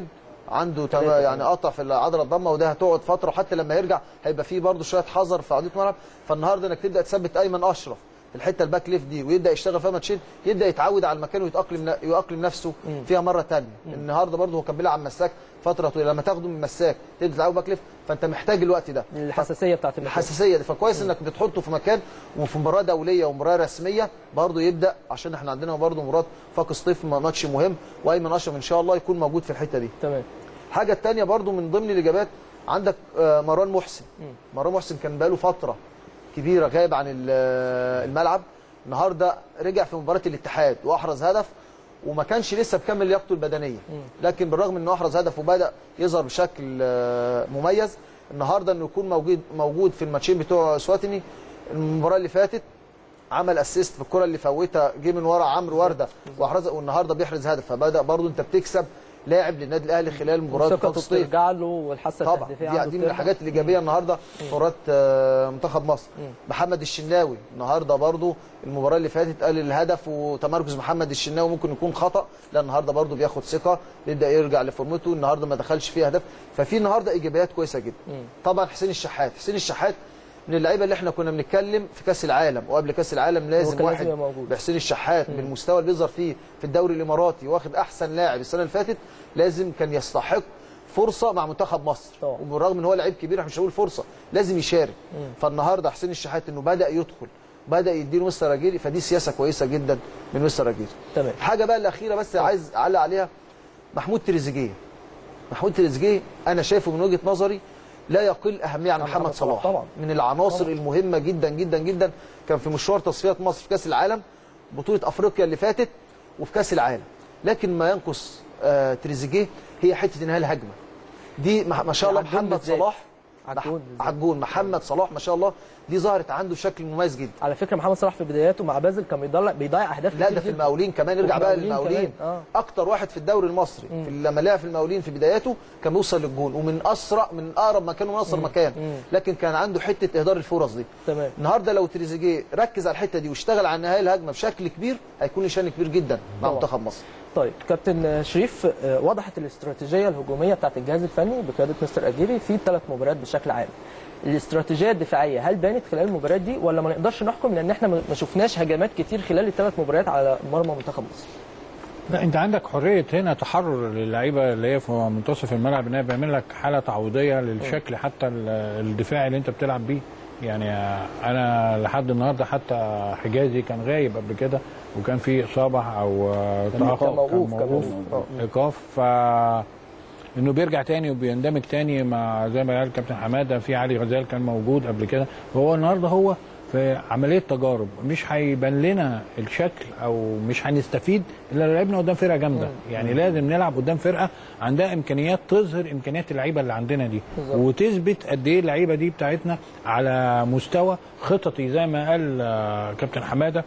عنده تم- ثلاثة يعني كمان. قطع في العضله الضمه وده هتقعد فتره وحتى لما يرجع هيبقى فيه برده شويه حذر في عضله الملعب فالنهارده انك تبدا تثبت ايمن اشرف في الحته الباك ليفت دي ويبدا يشتغل فيها ماتشين يبدا يتعود على المكان ويتاقلم يؤقلم نفسه فيها مره ثانيه النهارده برده هو كان بيلعب مساك فتره طويله لما تاخده من مساك تبدا تلعبه باك ليفت فانت محتاج الوقت ده الحساسيه بتاعت المكان. الحساسيه دي فكويس انك بتحطه في مكان وفي مباراه دوليه ومباراه رسميه برضه يبدا عشان احنا عندنا برضه مباراه فاق سطيف ماتش مهم وايمن اشرف ان شاء الله يكون موجود في الحته دي تمام الحاجه الثانيه برضو من ضمن الاجابات عندك آه، مروان محسن مروان محسن كان بقاله فتره كبيره غايب عن ال- آه، الملعب النهارده رجع في مباراه الاتحاد واحرز هدف وما كانش لسه بكامل لياقته البدنيه لكن بالرغم انه احرز هدف وبدا يظهر بشكل آه، مميز النهارده انه يكون موجود موجود في الماتشين بتوع سواتني المباراه اللي فاتت عمل اسيست في الكره اللي فوتها جه من ورا عمرو ورده واحرز والنهارده بيحرز هدف فبدا برضو انت بتكسب لاعب للنادي الاهلي خلال مباراه فوق ثقته الصيف بترجع له والحاسه طبعا التهديفيه دي, عنده دي من بترجع. الحاجات الايجابيه النهارده في مباراه آه، منتخب مصر محمد الشناوي النهارده برضو المباراه اللي فاتت قال الهدف وتمركز محمد الشناوي ممكن يكون خطا لا النهارده برضو بياخد ثقه يبدا يرجع لفورمته النهارده ما دخلش فيه اهداف ففي النهارده ايجابيات كويسه جدا طبعا حسين الشحات حسين الشحات من اللعيبه اللي احنا كنا بنتكلم في كاس العالم وقبل كاس العالم لازم كان واحد لازم يبقى موجود. بحسين الشحات بالمستوى اللي بيظهر فيه في الدوري الاماراتي واخد احسن لاعب السنه اللي فاتت لازم كان يستحق فرصه مع منتخب مصر طبعا. وبالرغم ان هو لعيب كبير احنا مش هنقول فرصه لازم يشارك فالنهارده حسين الشحات انه بدا يدخل بدا يديله مستر راجيري فدي سياسه كويسه جدا من مستر راجيري تمام حاجه بقى الاخيره بس عايز اعلق عليها محمود تريزيجيه محمود تريزيجيه انا شايفه من وجهه نظري لا يقل اهميه عن عن محمد محمد صلاح صلاح طبعا. من العناصر المهمه جدا جدا جدا كان في مشوار تصفيات مصر في كاس العالم بطوله افريقيا اللي فاتت وفي كاس العالم لكن ما ينقص آه تريزيجيه هي حته انهاء الهجمه دي ما ما شاء الله عالجون محمد بالذات. صلاح عالجون بالذات. عجون محمد صلاح ما شاء الله دي ظهرت عنده بشكل مميز جدا على فكره محمد صلاح في بداياته مع بازل كان بيضيع بيضيع اهداف لا كتير ده في جداً. المقاولين كمان ارجع وفي بقى المقاولين للمقاولين كمان، آه. اكتر واحد في الدوري المصري في لما لعب في المقاولين في بداياته كان بيوصل للجون ومن اسرع من اقرب مكان ومن اسرع مكان لكن كان عنده حته اهدار الفرص دي تمام. النهارده لو تريزيجيه ركز على الحته دي واشتغل على نهايه الهجمه بشكل كبير هيكون له شان كبير جدا مع طبعا. منتخب مصر طيب كابتن شريف آه، وضحت الاستراتيجيه الهجوميه بتاعت الجهاز الفني بقياده مستر اجيري في الثلاث مباريات بشكل عام الاستراتيجيه الدفاعيه هل بانت خلال المباريات دي ولا ما نقدرش نحكم لان احنا ما ما شفناش هجمات كتير خلال الثلاث مباريات على مرمى منتخب مصر لا انت عندك حريه هنا تحرر للعيبه اللي هي في منتصف الملعب انها بيعمل لك حاله تعويضيه للشكل حتى ال- الدفاعي اللي انت بتلعب بيه يعني انا لحد النهارده حتى حجازي كان غايب قبل كده وكان في اصابه او تأخر كان موقوف، كان موقوف موقوف. ايقاف ف انه بيرجع تاني وبيندمج تاني مع زي ما قال كابتن حماده في علي غزال كان موجود قبل كده فهو النهارده هو في عمليه تجارب مش هيبان لنا الشكل او مش هنستفيد الا لو لعبنا قدام فرقه جامده يعني لازم نلعب قدام فرقه عندها امكانيات تظهر امكانيات اللعيبه اللي عندنا دي بالظبط. وتثبت قد ايه اللعيبه دي بتاعتنا على مستوى خططي زي ما قال آه، كابتن حماده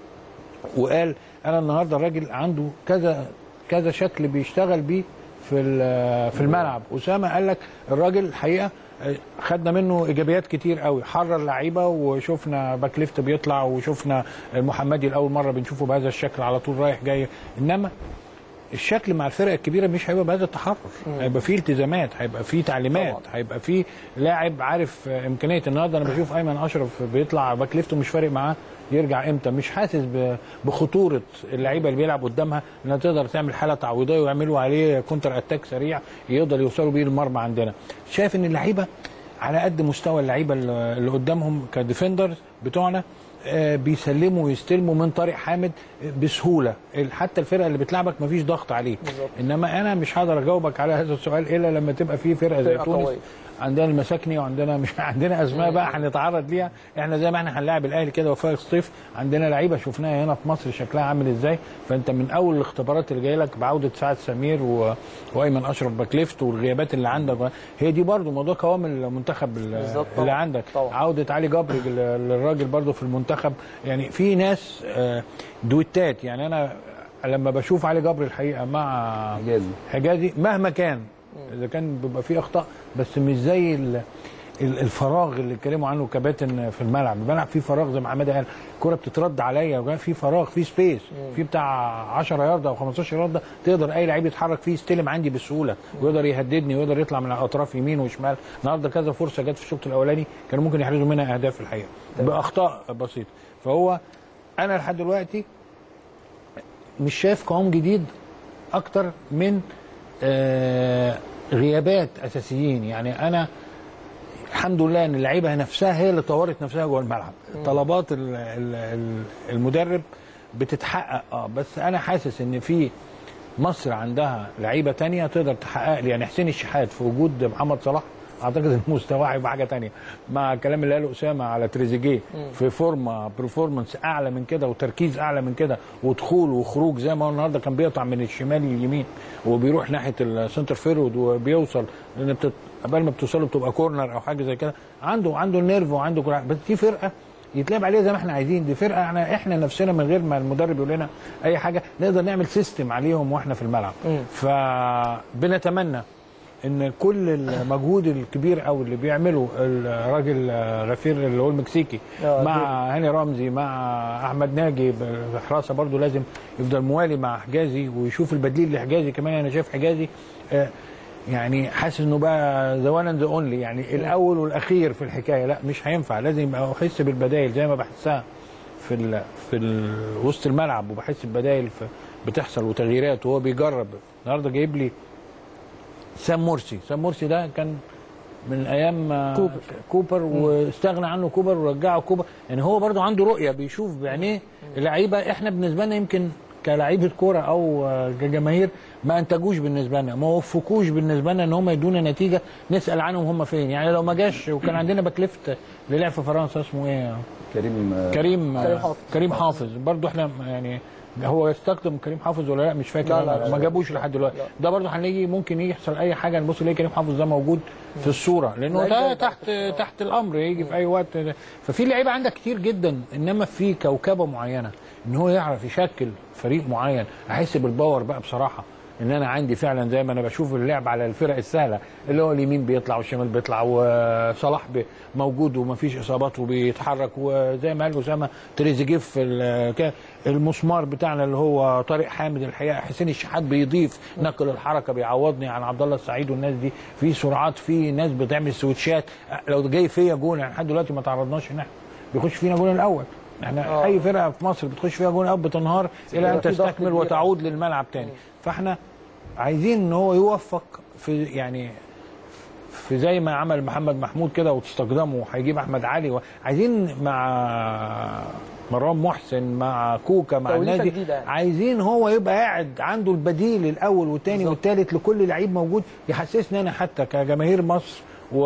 وقال انا النهارده الراجل عنده كذا كذا شكل بيشتغل بيه في ال- في الملعب اسامه قال لك الراجل الحقيقه آه، خدنا منه ايجابيات كتير قوي حرر لعيبه وشفنا باك ليفت بيطلع وشفنا المحمدي لاول مره بنشوفه بهذا الشكل على طول رايح جاي انما الشكل مع الفرق الكبيره مش هيبقى بهذا التحرر هيبقى فيه التزامات هيبقى فيه تعليمات طبعاً. هيبقى فيه لاعب عارف آه، امكانيه النهارده انا بشوف ايمن اشرف بيطلع باك ليفت ومش فارق معاه يرجع امتى مش حاسس ب- بخطوره اللعيبه اللي بيلعب قدامها انها تقدر تعمل حاله تعويضيه ويعملوا عليه كونتر اتاك سريع يقدر يوصلوا بيه المرمى عندنا شايف ان اللعيبه على قد مستوى اللعيبه اللي اللي قدامهم كديفندرز بتوعنا آه، بيسلموا ويستلموا من طارق حامد بسهوله ال- حتى الفرقه اللي بتلعبك مفيش ضغط عليك بالظبط. انما انا مش هقدر اجاوبك على هذا السؤال الا لما تبقى في فرقه زي فرقة تونس قوية. عندنا المساكني وعندنا مش عندنا اسماء بقى هنتعرض ليها احنا زي ما احنا هنلاعب الاهلي كده وفاق سطيف عندنا لعيبه شفناها هنا في مصر شكلها عامل ازاي فانت من اول الاختبارات اللي جايه لك بعوده سعد سمير و... وايمن اشرف باكليفت والغيابات اللي عندك هي دي برضو موضوع قوام المنتخب ال- بالظبط اللي طبعاً. عندك طبعاً. عوده علي جبر لل- للراجل برضو في المنتخب يعني في ناس آه، دويتات يعني انا لما بشوف علي جبر الحقيقه مع حجازي. حجازي مهما كان اذا كان بيبقى فيه اخطاء بس مش زي ال- ال- الفراغ اللي اتكلموا عنه كباتن في الملعب الملعب فيه فراغ زي ما حماده قال الكره بتترد عليا وجا في فراغ في سبيس في بتاع 10 يارده او 15 يارده تقدر اي لعيب يتحرك فيه يستلم عندي بسهوله ويقدر يهددني ويقدر يطلع من الاطراف يمين وشمال النهارده كذا فرصه جت في الشوط الاولاني كانوا ممكن يحرزوا منها اهداف في الحقيقه باخطاء بسيطه فهو انا لحد دلوقتي مش شايف قوام جديد اكتر من آه، غيابات اساسيين يعني انا الحمد لله ان اللعيبه نفسها هي اللي طورت نفسها جوه الملعب طلبات ال- ال- ال- المدرب بتتحقق اه بس انا حاسس ان في مصر عندها لعيبه تانية تقدر تحقق لي يعني حسين الشحات في وجود محمد صلاح اعتقد ان مستواه هيبقى حاجه تانية مع الكلام اللي قاله اسامه على تريزيجيه في فورمه برفورمانس اعلى من كده وتركيز اعلى من كده ودخول وخروج زي ما هو النهارده كان بيقطع من الشمال لليمين وبيروح ناحيه السنتر فيرود وبيوصل لان بتت... قبل ما بتوصله بتبقى كورنر او حاجه زي كده عنده عنده النيرف وعنده كل حاجه بس دي فرقه يتلعب عليها زي ما احنا عايزين دي فرقه احنا احنا نفسنا من غير ما المدرب يقول لنا اي حاجه نقدر نعمل سيستم عليهم واحنا في الملعب فبنتمنى ان كل المجهود الكبير قوي اللي بيعمله الراجل غفير اللي هو المكسيكي آه، مع هاني رمزي مع احمد ناجي حراسه برضو لازم يفضل موالي مع حجازي ويشوف البديل لحجازي كمان انا شايف حجازي آه، يعني حاسس انه بقى ذا وان اند اونلي يعني الاول والاخير في الحكايه لا مش هينفع لازم يبقى احس بالبدائل زي ما بحسها في ال في ال وسط الملعب وبحس ببدائل في بتحصل وتغييرات وهو بيجرب النهارده جايب لي سام مرسي سام مرسي ده كان من ايام آه، كوبر. كوبر واستغنى عنه كوبر ورجعه كوبر يعني هو برضو عنده رؤيه بيشوف بعينيه اللعيبه احنا بالنسبه لنا يمكن كلاعيبه كوره او آه، كجماهير ما انتجوش بالنسبه لنا ما وفقوش بالنسبه لنا ان هم يدونا نتيجه نسال عنهم هم فين يعني لو ما جاش وكان عندنا باك ليفت اللي لعب في فرنسا اسمه ايه كريم آه، كريم كريم حافظ. كريم حافظ برضو احنا يعني هو يستخدم كريم حافظ ولا لا مش فاكر لا، أنا. لا، لا، ما لا. جابوش لحد دلوقتي ده برضو هنيجي ممكن يحصل اي حاجه نبص نلاقي كريم حافظ ده موجود في الصوره لانه لا، ده لا، تحت تحت الامر يجي في اي وقت ففي لعيبه عندك كتير جدا انما في كوكبه معينه ان هو يعرف يشكل فريق معين احس بالباور بقى بصراحه ان انا عندي فعلا زي ما انا بشوف اللعب على الفرق السهله اللي هو اليمين بيطلع والشمال بيطلع وصلاح بي- موجود ومفيش اصابات وبيتحرك وزي ما قال اسامه تريزيجيه في ال- ك- المسمار بتاعنا اللي هو طارق حامد الحقيقه حسين الشحات بيضيف نقل الحركه بيعوضني عن عبد الله السعيد والناس دي في سرعات في ناس بتعمل سويتشات لو جاي فيا جون يعني لحد دلوقتي ما تعرضناش ان احنا بيخش فينا جون الاول احنا آه. اي فرقه في مصر بتخش فيها جون الاول بتنهار الى ان يبقى في ضغط تستكمل كبير. وتعود للملعب تاني فاحنا عايزين ان هو يوفق في يعني في زي ما عمل محمد محمود كده وتستخدمه وهيجيب احمد علي و- عايزين مع مروان محسن مع كوكا مع توليفة الناس دي جديدة يعني. عايزين هو يبقى قاعد عنده البديل الاول والثاني بالظبط. والثالث لكل لعيب موجود يحسسني انا حتى كجماهير مصر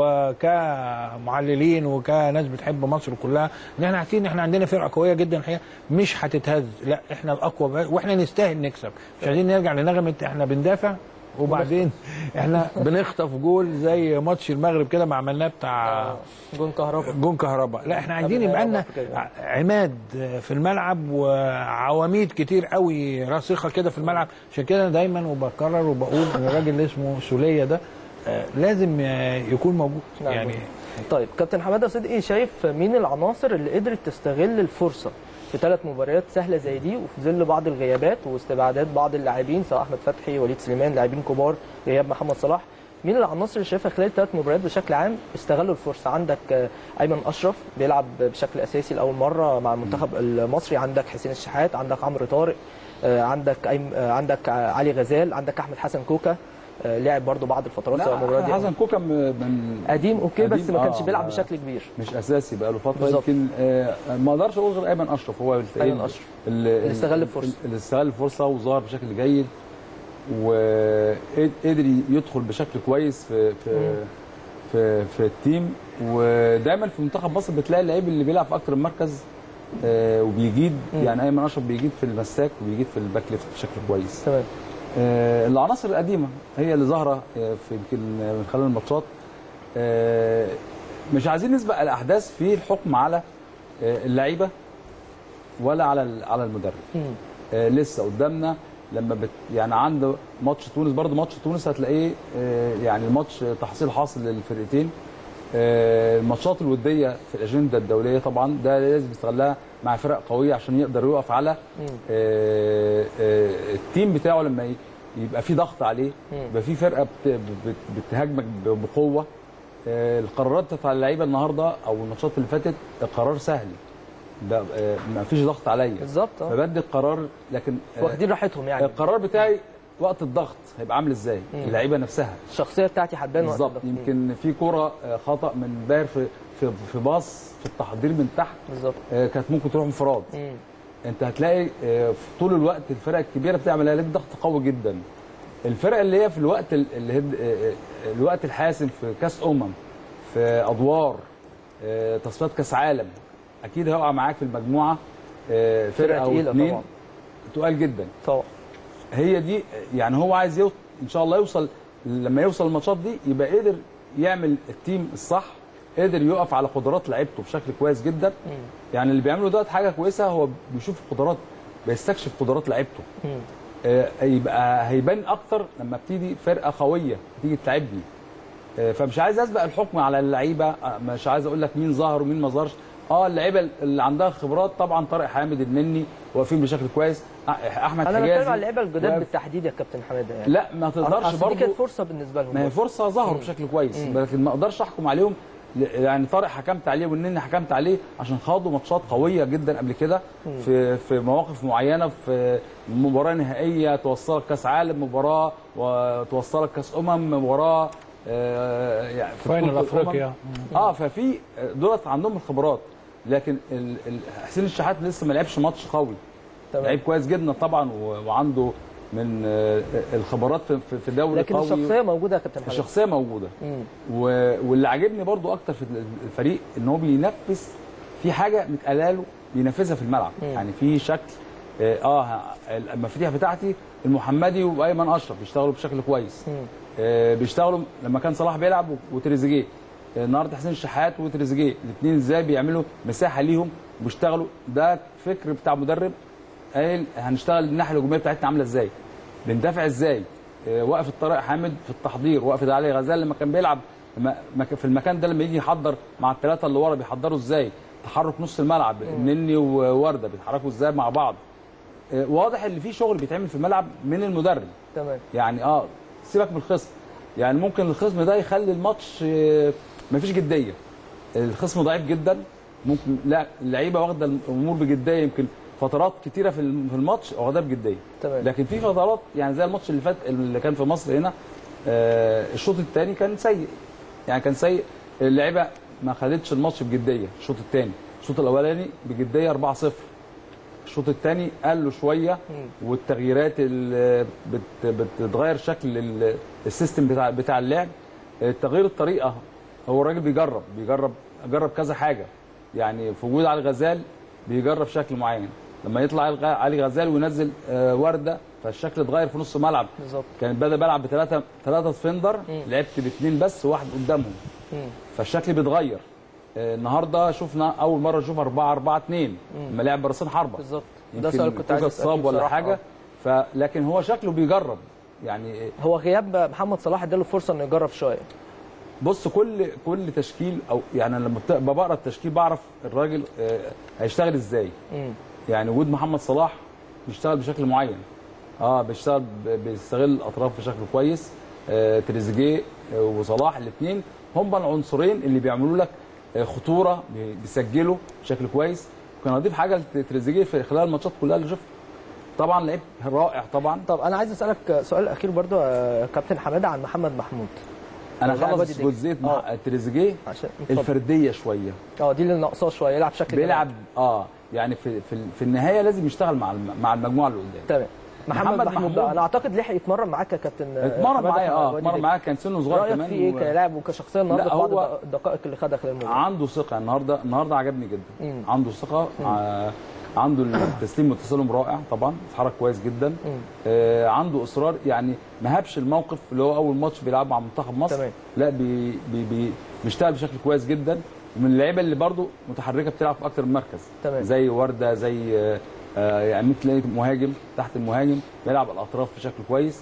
وكمعللين وكناس بتحب مصر كلها ان احنا عارفين ان احنا عندنا فرقه قويه جدا الحقيقه مش هتتهز لا احنا الاقوى بقى- واحنا نستاهل نكسب مش عايزين نرجع لنغمه احنا بندافع وبعدين احنا بنخطف جول زي ماتش المغرب كده ما عملناه بتاع جون كهرباء جون كهرباء لا احنا عايزين قبل يبقى لنا ما يقف كده. عماد في الملعب وعواميد كتير قوي راسخه كده في الملعب عشان كده أنا دايما وبكرر وبقول ان الراجل اللي اسمه سوليه ده آه، لازم آه، يكون موجود نعم. يعني طيب كابتن حماده صدقي شايف مين العناصر اللي قدرت تستغل الفرصه في ثلاث مباريات سهله زي دي وفي ظل بعض الغيابات واستبعادات بعض اللاعبين سواء احمد فتحي وليد سليمان لاعبين كبار غياب محمد صلاح مين العناصر اللي شايفها خلال ثلاث مباريات بشكل عام استغلوا الفرصه عندك آه، ايمن اشرف بيلعب بشكل اساسي لاول مره مع المنتخب المصري عندك حسين الشحات عندك عمرو طارق آه، عندك أيم- آه، عندك علي غزال عندك احمد حسن كوكا آه، لعب برضو بعض الفترات سواء لا مباريات دي أو حسن كوكا م- من قديم اوكي بس قديم، ما كانش آه، بيلعب آه. بشكل كبير مش اساسي بقى له فتره بالظبط. يمكن آه، ما اقدرش اقول غير ايمن اشرف هو التقيل أيمن أشرف. اللي اللي استغل الفرصة. اللي استغل الفرصه وظهر بشكل جيد وقدر يدخل بشكل كويس في في في, في التيم ودايما في منتخب مصر بتلاقي اللعيب اللي بيلعب في اكتر من مركز آه، وبيجيد يعني ايمن اشرف بيجيد في المساك وبيجيد في الباك ليفت بشكل كويس تمام آه، العناصر القديمه هي اللي ظاهره آه، في يمكن آه، من خلال الماتشات آه، مش عايزين نسبق الاحداث في الحكم على آه، اللعيبه ولا على ال- على المدرب مم. آه، لسه قدامنا لما بت يعني عنده ماتش تونس برضه ماتش تونس هتلاقيه آه، يعني الماتش تحصيل حاصل للفرقتين آه، الماتشات الوديه في الاجنده الدوليه طبعا ده لازم يستغلها مع فرق قويه عشان يقدر يقف على آه، آه، التيم بتاعه لما ي- يبقى في ضغط عليه يبقى في فرقه بت- بت- بتهاجمك ب- بقوه آه، القرارات بتاع اللعيبه النهارده او الماتشات اللي فاتت القرار سهل ده آه، ما فيش ضغط عليا بالظبط آه. فبدي القرار لكن آه، واخدين راحتهم يعني القرار بتاعي وقت الضغط هيبقى عامل ازاي اللعيبه نفسها الشخصيه بتاعتي هتبان وقت بالظبط الضغط. يمكن في كوره آه، خطا من باير في في في باص في التحضير من تحت بالظبط آه، كانت ممكن تروح انفراد مم. انت هتلاقي آه، في طول الوقت الفرق الكبيره بتعمل عليك ضغط قوي جدا الفرق اللي هي في الوقت ال- اللي هي آه، آه، الوقت الحاسم في كاس امم في ادوار آه، تصفيات كاس عالم اكيد هيقع معاك في المجموعه آه، فرقه فرقة او تقيلة اثنين طبعا. تقال جدا طبعا هي دي يعني هو عايز يوصل ان شاء الله يوصل لما يوصل الماتشات دي يبقى قدر يعمل التيم الصح قدر يقف على قدرات لعيبته بشكل كويس جدا يعني اللي بيعمله ده حاجه كويسه هو بيشوف قدرات بيستكشف قدرات لعيبته آه، يبقى هيبان اكتر لما بتيجي فرقه قويه تيجي تلعبني آه، فمش عايز اسبق الحكم على اللعيبه آه، مش عايز اقول لك مين ظهر ومين ما ظهرش اه اللعيبه اللي عندها خبرات طبعا طارق حامد النني واقفين بشكل كويس آه، احمد انا حجازي بتكلم على اللعيبه الجداد واقف- بالتحديد يا كابتن حماده يعني لا ما تقدرش أصل دي كانت برضه فرصه بالنسبه لهم ما هي برضه. فرصه ظهروا بشكل كويس لكن ما اقدرش احكم عليهم ل- يعني طارق حكمت عليه والنني حكمت عليه عشان خاضوا ماتشات قويه جدا قبل كده في في مواقف معينه في مباراه نهائيه توصلك كاس عالم مباراه وتوصلك كاس امم مباراه آه، يعني في فاينل بطولة الأمم. افريقيا اه ففي دولت عندهم الخبرات لكن ال- ال- حسين الشحات لسه ما لعبش ماتش قوي تمام. لعيب كويس جدا طبعا و- وعنده من آه، الخبرات في- في- في دوري لكن قوي الشخصيه موجوده يا كابتن حماده الشخصيه موجوده مم. و- واللي عاجبني برضو اكتر في الفريق ان هو بينفذ في حاجه متقاله له بينفذها في الملعب مم. يعني في شكل اه آه، المفاتيح بتاعتي المحمدي وايمن اشرف بيشتغلوا بشكل كويس مم. آه، بيشتغلوا لما كان صلاح بيلعب وتريزيجيه آه، النهارده حسين الشحات وتريزيجيه الاثنين ازاي بيعملوا مساحه ليهم وبيشتغلوا ده فكر بتاع مدرب قايل هنشتغل الناحيه الهجوميه بتاعتنا عامله ازاي بندافع ازاي آه، وقفه طارق حامد في التحضير وقفه علي غزال لما كان بيلعب لما ما كان- في المكان ده لما يجي يحضر مع الثلاثه اللي ورا بيحضروا ازاي تحرك نص الملعب النني وورده بيتحركوا ازاي مع بعض آه، واضح ان في شغل بيتعمل في الملعب من المدرب تمام يعني اه سيبك من الخصم يعني ممكن الخصم ده يخلي الماتش آه، مفيش جديه الخصم ضعيف جدا ممكن لا اللعيبه واخده الامور بجديه يمكن فترات كتيره في الم- في الماتش واخدها بجديه تمام. لكن في فترات يعني زي الماتش اللي فات اللي كان في مصر هنا آه، الشوط الثاني كان سيء يعني كان سيء اللعيبه ما خدتش الماتش بجديه الشوط الثاني الشوط الاولاني بجديه 4-0 الشوط الثاني قل له شويه والتغييرات اللي بت- بتتغير شكل ال- السيستم بتاع بتاع اللعب تغيير الطريقه هو الراجل بيجرب بيجرب جرب كذا حاجه يعني في وجود علي غزال بيجرب شكل معين لما يطلع علي غ- علي غزال وينزل آه، ورده فالشكل اتغير في نص ملعب بالظبط كان بدا بلعب بثلاثه ثلاثه فيندر لعبت باثنين بس وواحد قدامهم مم. فالشكل بيتغير آه، النهارده شفنا اول مره نشوف 4 4 2 لما لعب براسين حربه بالظبط ده يمكن سؤال كنت عايز كوكا اساله اتصاب ولا بصراحة. حاجه فلكن هو شكله بيجرب يعني هو غياب محمد صلاح اداله فرصه انه يجرب شويه بص كل كل تشكيل او يعني لما بت- بقرا التشكيل بعرف الراجل آه، هيشتغل ازاي مم. يعني وجود محمد صلاح بيشتغل بشكل معين اه بيشتغل ب- بيستغل الاطراف بشكل كويس آه تريزيجيه آه، وصلاح الاثنين هم العنصرين اللي بيعملوا لك آه، خطوره بي- بيسجلوا بشكل كويس وكان اضيف حاجه لتريزيجيه في خلال الماتشات كلها اللي شفت طبعا لعيب رائع طبعا طب انا عايز اسالك سؤال اخير برضو يا كابتن حماده عن محمد محمود انا والله خلص بدي جزئيه مع تريزيجيه عشان اتفضل. الفرديه شويه اه دي اللي ناقصاه شويه يلعب شكل بيلعب اه يعني في في, في النهايه لازم يشتغل مع الم- مع المجموعه اللي قدام تمام محمد, محمد محمود, محمود. بقى انا اعتقد لحق يتمرن معاك يا كابتن اتمرن حمادة معايا في اه وادي اتمرن دجلة. معايا كان سنه صغير رايك كمان فيه ايه و- كلاعب وكشخصيه النهارده لا، في بعض هو- الدقائق اللي خدها خلال المباراه عنده ثقه النهارده النهارده عجبني جدا مم. عنده ثقه آه عنده التسليم والتسلم رائع طبعا اتحرك كويس جدا آه عنده اصرار يعني ما هابش الموقف اللي هو اول ماتش بيلعب مع منتخب مصر تمام. لا بي بي بي بيشتغل بشكل كويس جدا ومن اللعيبه اللي برضو متحركه بتلعب في اكتر من مركز تمام. زي ورده زي آه، آه يعني ممكن تلاقي مهاجم تحت المهاجم بيلعب على الاطراف بشكل كويس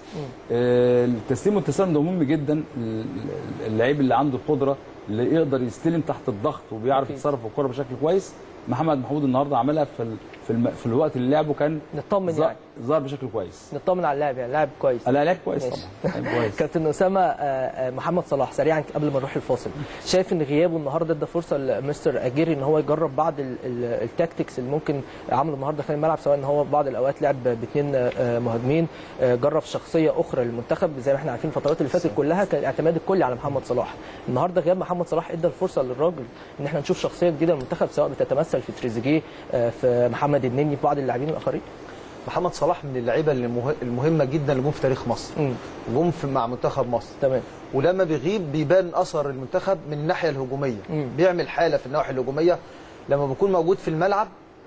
آه التسليم والتسلم ده مهم جدا ال- ال- اللعيب اللي عنده القدره اللي يقدر يستلم تحت الضغط وبيعرف أكيد. يتصرف في الكوره بشكل كويس محمد محمود النهارده عملها في ال- في, الم... في الوقت اللي لعبه كان نطمن ظا- يعني ظهر بشكل كويس نطمن على اللاعب يعني لاعب كويس لا لعب كويس ماشي. طبعا لعب كويس كابتن اسامه آه، آه، محمد صلاح سريعا قبل ما نروح الفاصل شايف ان غيابه النهارده ادى فرصه لمستر اجيري ان هو يجرب بعض ال- ال- التاكتكس اللي ممكن عمله النهارده خلال الملعب سواء ان هو بعض الاوقات لعب باثنين آه، مهاجمين آه، جرب شخصيه اخرى للمنتخب زي ما احنا عارفين الفترات اللي فاتت كلها كان الاعتماد الكلي على محمد صلاح النهارده غياب محمد صلاح ادى الفرصه للراجل ان احنا نشوف شخصيه جديده للمنتخب سواء بتتمثل في تريزيجيه آه، في محمد النني في بعض اللاعبين الاخرين محمد صلاح من اللعيبه اللي مه- المهمه جدا اللي جم في تاريخ مصر مم. جم في- مع منتخب مصر تمام ولما بيغيب بيبان اثر المنتخب من الناحيه الهجوميه مم. بيعمل حاله في النواحي الهجوميه لما بيكون موجود في الملعب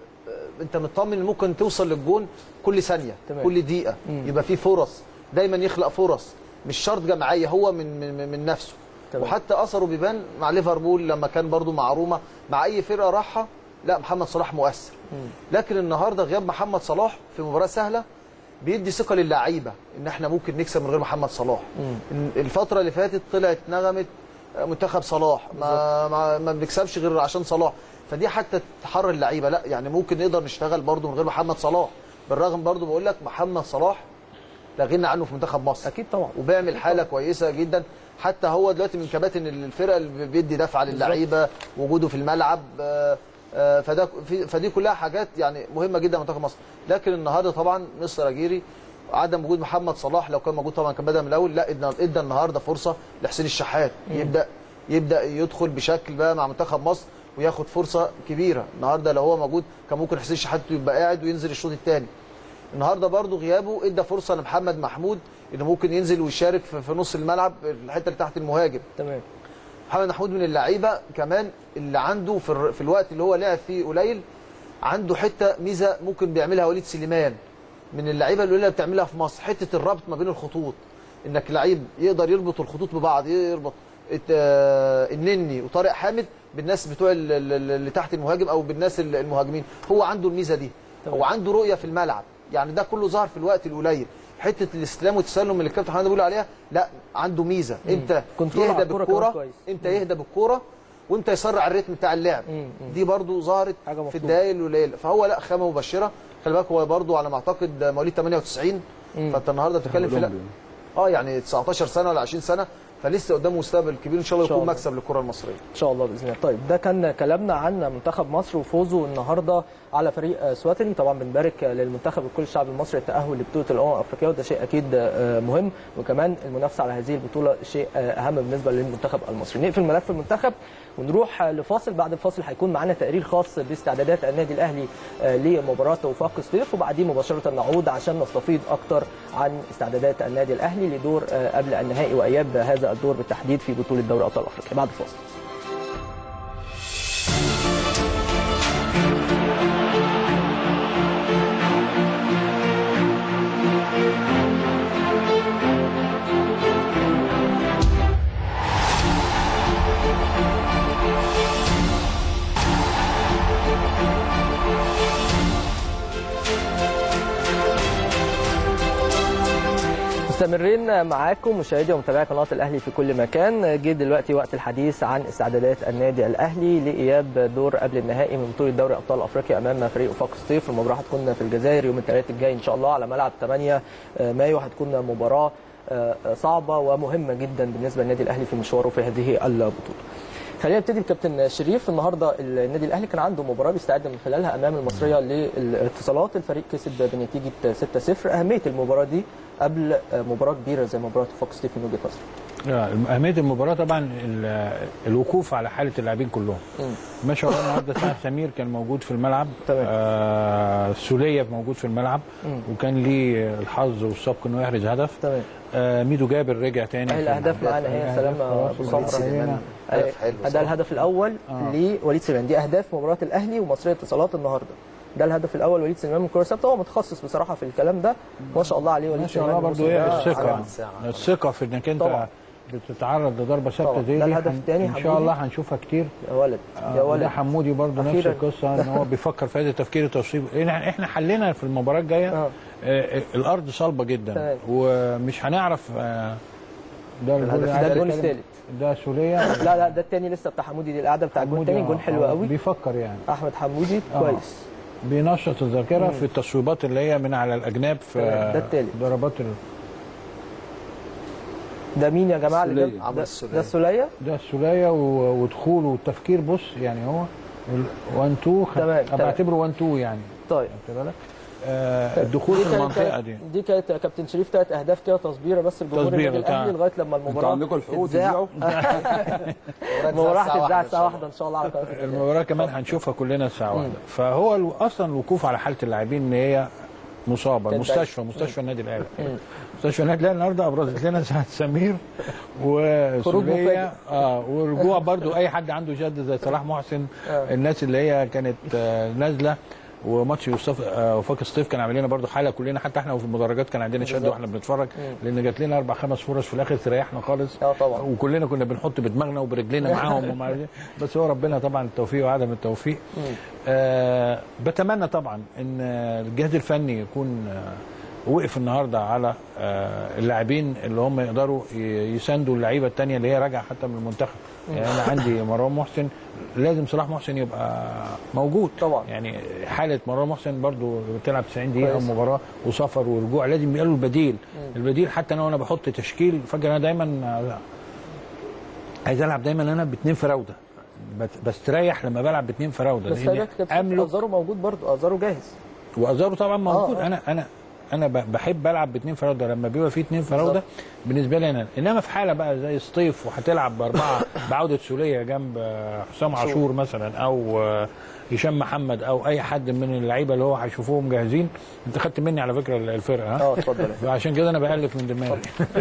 آه، انت مطمن إن ممكن توصل للجون كل ثانيه تمام. كل دقيقه مم. يبقى في فرص دايما يخلق فرص مش شرط جماعيه هو من من, من نفسه تمام. وحتى اثره بيبان مع ليفربول لما كان برضو مع روما مع اي فرقه راحها لا محمد صلاح مؤثر لكن النهارده غياب محمد صلاح في مباراه سهله بيدي ثقه للعيبه ان احنا ممكن نكسب من غير محمد صلاح إن الفتره اللي فاتت طلعت نغمه منتخب صلاح ما ما, ما بنكسبش غير عشان صلاح فدي حتى تحرر اللعيبه لا يعني ممكن نقدر نشتغل برضو من غير محمد صلاح بالرغم برضو بقول لك محمد صلاح لا غنى عنه في منتخب مصر اكيد طبعا وبيعمل حاله كويسه جدا حتى هو دلوقتي من كباتن الفرقه اللي بيدي دفعه للعيبه وجوده في الملعب آه، آه، فده في- فدي كلها حاجات يعني مهمه جدا منتخب مصر لكن النهارده طبعا مستر اجيري عدم وجود محمد صلاح لو كان موجود طبعا كان بدا من الاول لا ادى ادى النهارده فرصه لحسين الشحات يبدا يبدا يدخل بشكل بقى مع منتخب مصر وياخد فرصه كبيره النهارده لو هو موجود كان ممكن حسين الشحات يبقى قاعد وينزل الشوط الثاني النهارده برضو غيابه ادى فرصه لمحمد محمود انه ممكن ينزل ويشارك في في نص الملعب في الحته اللي تحت المهاجم تمام محمد محمود من اللعيبه كمان اللي عنده في, الر- في الوقت اللي هو لعب فيه قليل عنده حته ميزه ممكن بيعملها وليد سليمان من اللعيبه القليله اللي بتعملها في مصر حته الربط ما بين الخطوط انك لعيب يقدر يربط الخطوط ببعض يربط الت- آه، النني وطارق حامد بالناس بتوع ال- ال- اللي تحت المهاجم او بالناس ال- المهاجمين هو عنده الميزه دي تمام. هو عنده رؤيه في الملعب يعني ده كله ظهر في الوقت القليل حته الاستلام والتسلم اللي الكابتن حماده بيقول عليها لا عنده ميزه امتى كنترول على يهدى الكرة بالكوره كمان كويس. امتى يهدى بالكوره وامتى يسرع الريتم بتاع اللعب مم. مم. دي برضو ظهرت حاجة في مطلوبة. الدقايق القليله فهو لا خامه مبشره خلي بالك هو برضو على ما اعتقد مواليد 98 فانت النهارده بتتكلم في لا أولمبي. اه يعني 19 سنه ولا 20 سنه فلسه قدامه مستقبل كبير ان شاء الله إن شاء يكون الله. مكسب للكره المصريه ان شاء الله باذن الله طيب ده كان كلامنا عن منتخب مصر وفوزه النهارده على فريق آه، سواتني طبعا بنبارك آه، للمنتخب وكل الشعب المصري التاهل لبطوله الامم الافريقيه وده شيء اكيد آه، مهم وكمان المنافسه على هذه البطوله شيء آه، اهم بالنسبه للمنتخب المصري نقفل ملف المنتخب ونروح آه، لفاصل بعد الفاصل هيكون معانا تقرير خاص باستعدادات النادي الاهلي آه، لمباراه وفاق الصيف وبعدين مباشره نعود عشان نستفيض اكتر عن استعدادات النادي الاهلي لدور آه، قبل النهائي واياب هذا الدور بالتحديد في بطوله دوري ابطال افريقيا بعد الفاصل مستمرين معاكم مشاهدي ومتابعي قناه الاهلي في كل مكان جه دلوقتي وقت الحديث عن استعدادات النادي الاهلي لاياب دور قبل النهائي من بطوله دوري ابطال افريقيا امام فريق وفاق الصيف المباراه هتكون في الجزائر يوم الثلاث الجاي ان شاء الله على ملعب 8 مايو هتكون مباراه صعبه ومهمه جدا بالنسبه للنادي الاهلي في مشواره في هذه البطوله خلينا نبتدي بكابتن شريف النهارده النادي الاهلي كان عنده مباراه بيستعد من خلالها امام المصريه للاتصالات الفريق كسب بنتيجه 6-0 اهميه المباراه دي قبل مباراه كبيره زي مباراه فوكس ستيف من وجهه نظرك آه، أهمية المباراة طبعا ال- الوقوف على حالة اللاعبين كلهم ما شاء الله النهارده سعد سمير كان موجود في الملعب تمام. آه سولية موجود في الملعب وكان ليه الحظ والسبق انه يحرز هدف تمام آه ميدو جابر رجع تاني اهي في الاهداف معانا اهي سلام ابو خلاص، سمره هنا. هدف حلو ده صراحة. الهدف الاول لوليد سليمان دي اهداف مباراه الاهلي ومصريه اتصالات النهارده ده الهدف الاول وليد سليمان من كره ثابته هو متخصص بصراحه في الكلام ده ما شاء الله عليه وليد ما شاء سليمان الله برضو الموسم ايه ده الثقة علامة ساعة. الثقة في انك انت طبعا. بتتعرض لضربه ثابته طبعا. زي ده دي الهدف هن- التاني ان شاء حمودي. الله هنشوفها كتير يا ولد يا آه، ولد ده حمودي برضه نفس أخيراً. القصه ان هو بيفكر في هذا التفكير التصويب احنا إحنا حلينا في المباراه الجايه آه. آه. آه الارض صلبه جدا تمام. ومش هنعرف آه ده الجول الهدف اللي ده الجون عايز أتكلم- الثالث ده سوليه لا لا ده الثاني لسه بتاع حمودي دي القعده بتاع الجون حمودي، الثاني جون آه، حلو آه، قوي بيفكر يعني احمد حمودي آه. كويس بينشط الذاكره في التصويبات اللي هي من على الاجناب في تمام، ده التالت. ضربات ال... ده مين يا جماعه اللي السولية. جاب عمرو ده- السولية. ده السوليه ده السوليه و- ودخوله والتفكير بص يعني هو 1 2 تمام، تمام. بعتبره 1 2 يعني طيب خدت بالك آه الدخول دي في كانت المنطقه دي دي كانت يا كابتن شريف ثلاث اهداف كده تصبيره بس الجمهور تصبيرة، النادي الاهلي تمام. لغايه لما المباراه انتوا عندكم الحقوق تتذاع. تذيعوا المباراه هتتذاع واحدة إن الساعه شاء 1 ان شاء الله على قناه الأهلي. المباراه كمان هنشوفها كلنا الساعه واحدة فهو الو- اصلا الوقوف على حاله اللاعبين ان هي مصابه كانت مستشفى مستشفى النادي الاهلي مستشفى النادي الاهلي النهارده ابرزت لنا سعد سمير خروج مفاجئ. وسوريا اه ورجوع برضو اي حد عنده شد زي صلاح محسن آه. الناس اللي هي كانت آه نازله وماتش يوسف آه وفاق سطيف كان عامل لنا برضو حاله كلنا حتى احنا وفي المدرجات كان عندنا شد بالظبط. واحنا بنتفرج لان جات لنا اربع خمس فرص في الاخر تريحنا خالص اه طبعا وكلنا كنا بنحط بدماغنا وبرجلينا معاهم ومع بس هو ربنا طبعا التوفيق وعدم التوفيق آه بتمنى طبعا ان الجهاز الفني يكون آه وقف النهارده على آه اللاعبين اللي هم يقدروا ي- يساندوا اللعيبه الثانيه اللي هي راجعه حتى من المنتخب يعني انا عندي مروان محسن لازم صلاح محسن يبقى موجود طبعا. يعني حاله مروان محسن برضو بتلعب 90 دقيقه كويس. مباراه وسفر ورجوع لازم يبقى له البديل البديل حتى انا وانا بحط تشكيل فاكر انا دايما آه، عايز العب دايما انا باثنين فراوده بت- بستريح لما بلعب باثنين فراوده بس لأن خلي بالك كابتن املك ازارو موجود برضه ازارو جاهز وازارو طبعا موجود آه. انا انا انا ب- بحب العب باثنين فراوده لما بيبقى في اثنين فراوده بالظبط. بالنسبه لي انا انما في حاله بقى زي سطيف وهتلعب باربعه بعوده سوليه جنب آه، حسام عاشور مثلا او آه، هشام محمد او اي حد من اللعيبه اللي هو هيشوفوهم جاهزين انت خدت مني على فكره الفرقه ها اه اتفضل فعشان كده انا بالف من دماغي